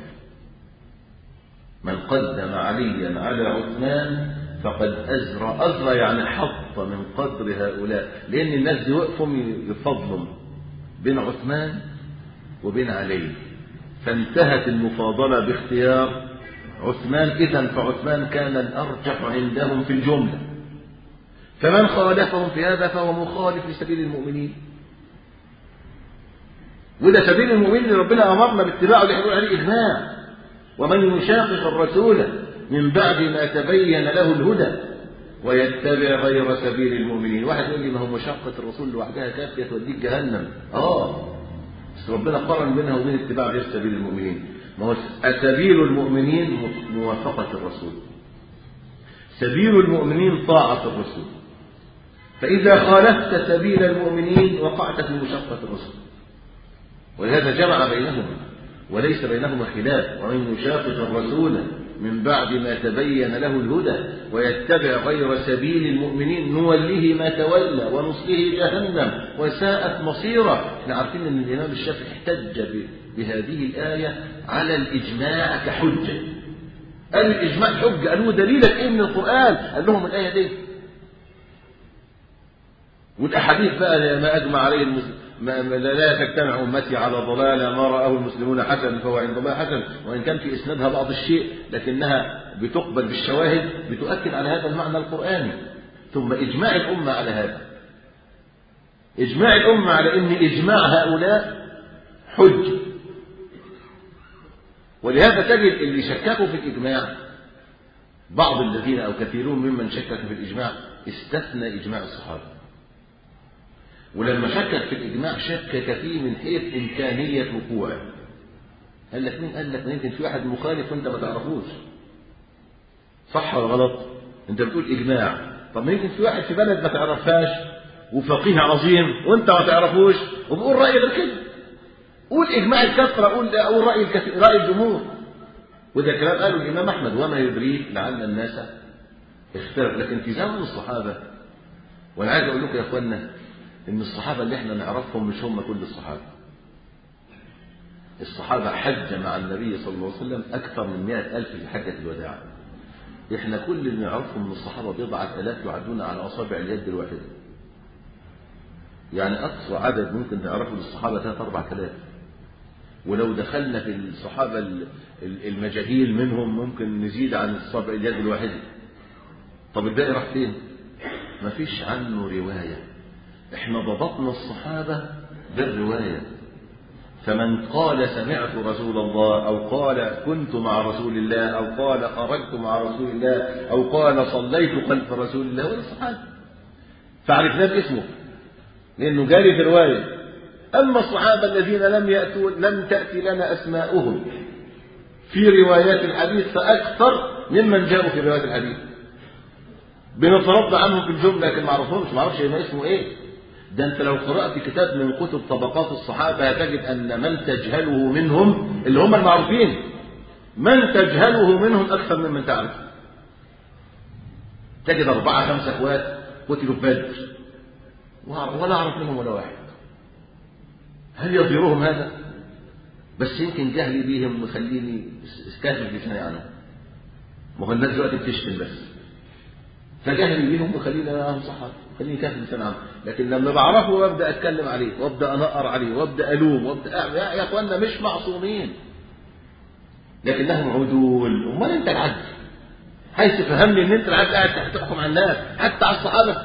من قدم عليا على عثمان فقد أزرى أزرى يعني حط من قدر هؤلاء لأن الناس دي وقفوا يفضلوا بين عثمان وبين علي فانتهت المفاضلة باختيار عثمان إذا فعثمان كان الأرجح عندهم في الجملة فمن خالفهم في هذا فهو مخالف لسبيل المؤمنين وده سبيل المؤمنين اللي ربنا أمرنا باتباعه اللي هنقول عليه إجماع ومن يشاقق الرسول من بعد ما تبين له الهدى ويتبع غير سبيل المؤمنين واحد يقول لي ما هو مشقة الرسول لوحدها كافية توديك جهنم اه بس ربنا قرن بينها وبين اتباع غير سبيل المؤمنين ما هو سبيل المؤمنين موافقة الرسول سبيل المؤمنين طاعة الرسول فإذا خالفت سبيل المؤمنين وقعت في مشقة الرسول ولهذا جمع بينهما وليس بينهما خلاف ومن يشاقق الرسول من بعد ما تبين له الهدى ويتبع غير سبيل المؤمنين نوله ما تولى ونصله جهنم وساءت مصيره احنا عارفين ان الامام الشافعي احتج بهذه الايه على الاجماع كحجه قال الاجماع حجه قالوا دليلك ايه من القران قال لهم الايه دي والاحاديث بقى ما اجمع عليه المسلم ما لا تجتمع أمتي على ضلالة ما رآه المسلمون حسن فهو عند الله حسن وإن كان في إسنادها بعض الشيء لكنها بتقبل بالشواهد بتؤكد على هذا المعنى القرآني ثم إجماع الأمة على هذا إجماع الأمة على أن إجماع هؤلاء حج ولهذا تجد اللي شككوا في الإجماع بعض الذين أو كثيرون ممن شكك في الإجماع استثنى إجماع الصحابة ولما شكك في الإجماع شكك فيه من حيث إمكانية وقوعه قال لك مين قال لك يمكن في واحد مخالف وانت ما تعرفوش صح ولا غلط انت بتقول إجماع طب ما يمكن في واحد في بلد ما تعرفهاش وفقيه عظيم وانت ما تعرفوش وبيقول رأي غير كده قول إجماع الكثرة قول قول رأي الكثير رأي الجمهور وده كلام قاله الإمام أحمد وما يدريك لعل الناس اختلف لكن في زمن الصحابة وأنا عايز أقول لكم يا إخوانا إن الصحابة اللي احنا نعرفهم مش هم كل الصحابة الصحابة حج مع النبي صلى الله عليه وسلم أكثر من مئة ألف في حجة الوداع احنا كل اللي نعرفهم من الصحابة بضعة آلاف يعدون على أصابع اليد الواحدة يعني أقصى عدد ممكن تعرفه للصحابة ثلاثة أربعة آلاف ولو دخلنا في الصحابة المجاهيل منهم ممكن نزيد عن الصابع اليد الواحدة طب الباقي راح فين؟ ما فيش عنه رواية احنا ضبطنا الصحابة بالرواية فمن قال سمعت رسول الله أو قال كنت مع رسول الله أو قال خرجت مع رسول الله أو قال صليت خلف رسول الله ولا الصحابة فعرفناه باسمه لأنه جاري في رواية أما الصحابة الذين لم يأتوا لم تأتي لنا أسماؤهم في روايات الحديث فأكثر ممن جاءوا في روايات الحديث بنترضى عنهم في الجملة لكن ما عرفهمش ما عرفش اسمه ايه ده انت لو قرأت كتاب من كتب طبقات الصحابة هتجد أن من تجهله منهم اللي هم المعروفين من تجهله منهم أكثر ممن تعرف تجد أربعة خمسة أخوات قتلوا في بدر ولا أعرف منهم ولا واحد هل يضيرهم هذا؟ بس يمكن جهلي بيهم مخليني استهزئ لساني عنهم ما هو الناس دلوقتي بتشتم بس فجهلي بيهم مخليني انا صحابي خليني كافر لسان عنه لكن لما بعرفه وابدا اتكلم عليه وابدا انقر عليه وابدا الوم وابدا أعمل. يا, يا اخوانا مش معصومين لكنهم عدول امال انت العدل حيث فهمني ان انت العدل قاعد تحكم على الناس حتى على الصحابه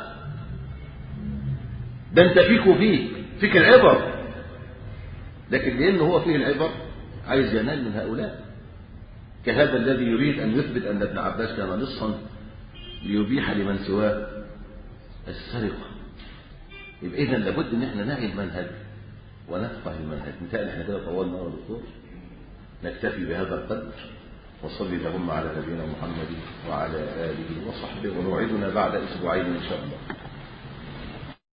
ده انت فيك وفيك فيك العبر لكن لأنه هو فيه العبر عايز ينال من هؤلاء كهذا الذي يريد أن يثبت أن ابن عباس كان لصا ليبيح لمن سواه السرقة يبقى إذا لابد إن احنا نعي المنهج ونفقه المنهج مثال احنا كده طولنا يا دكتور نكتفي بهذا القدر وصل اللهم على نبينا محمد وعلى آله وصحبه ونوعدنا بعد أسبوعين إن شاء الله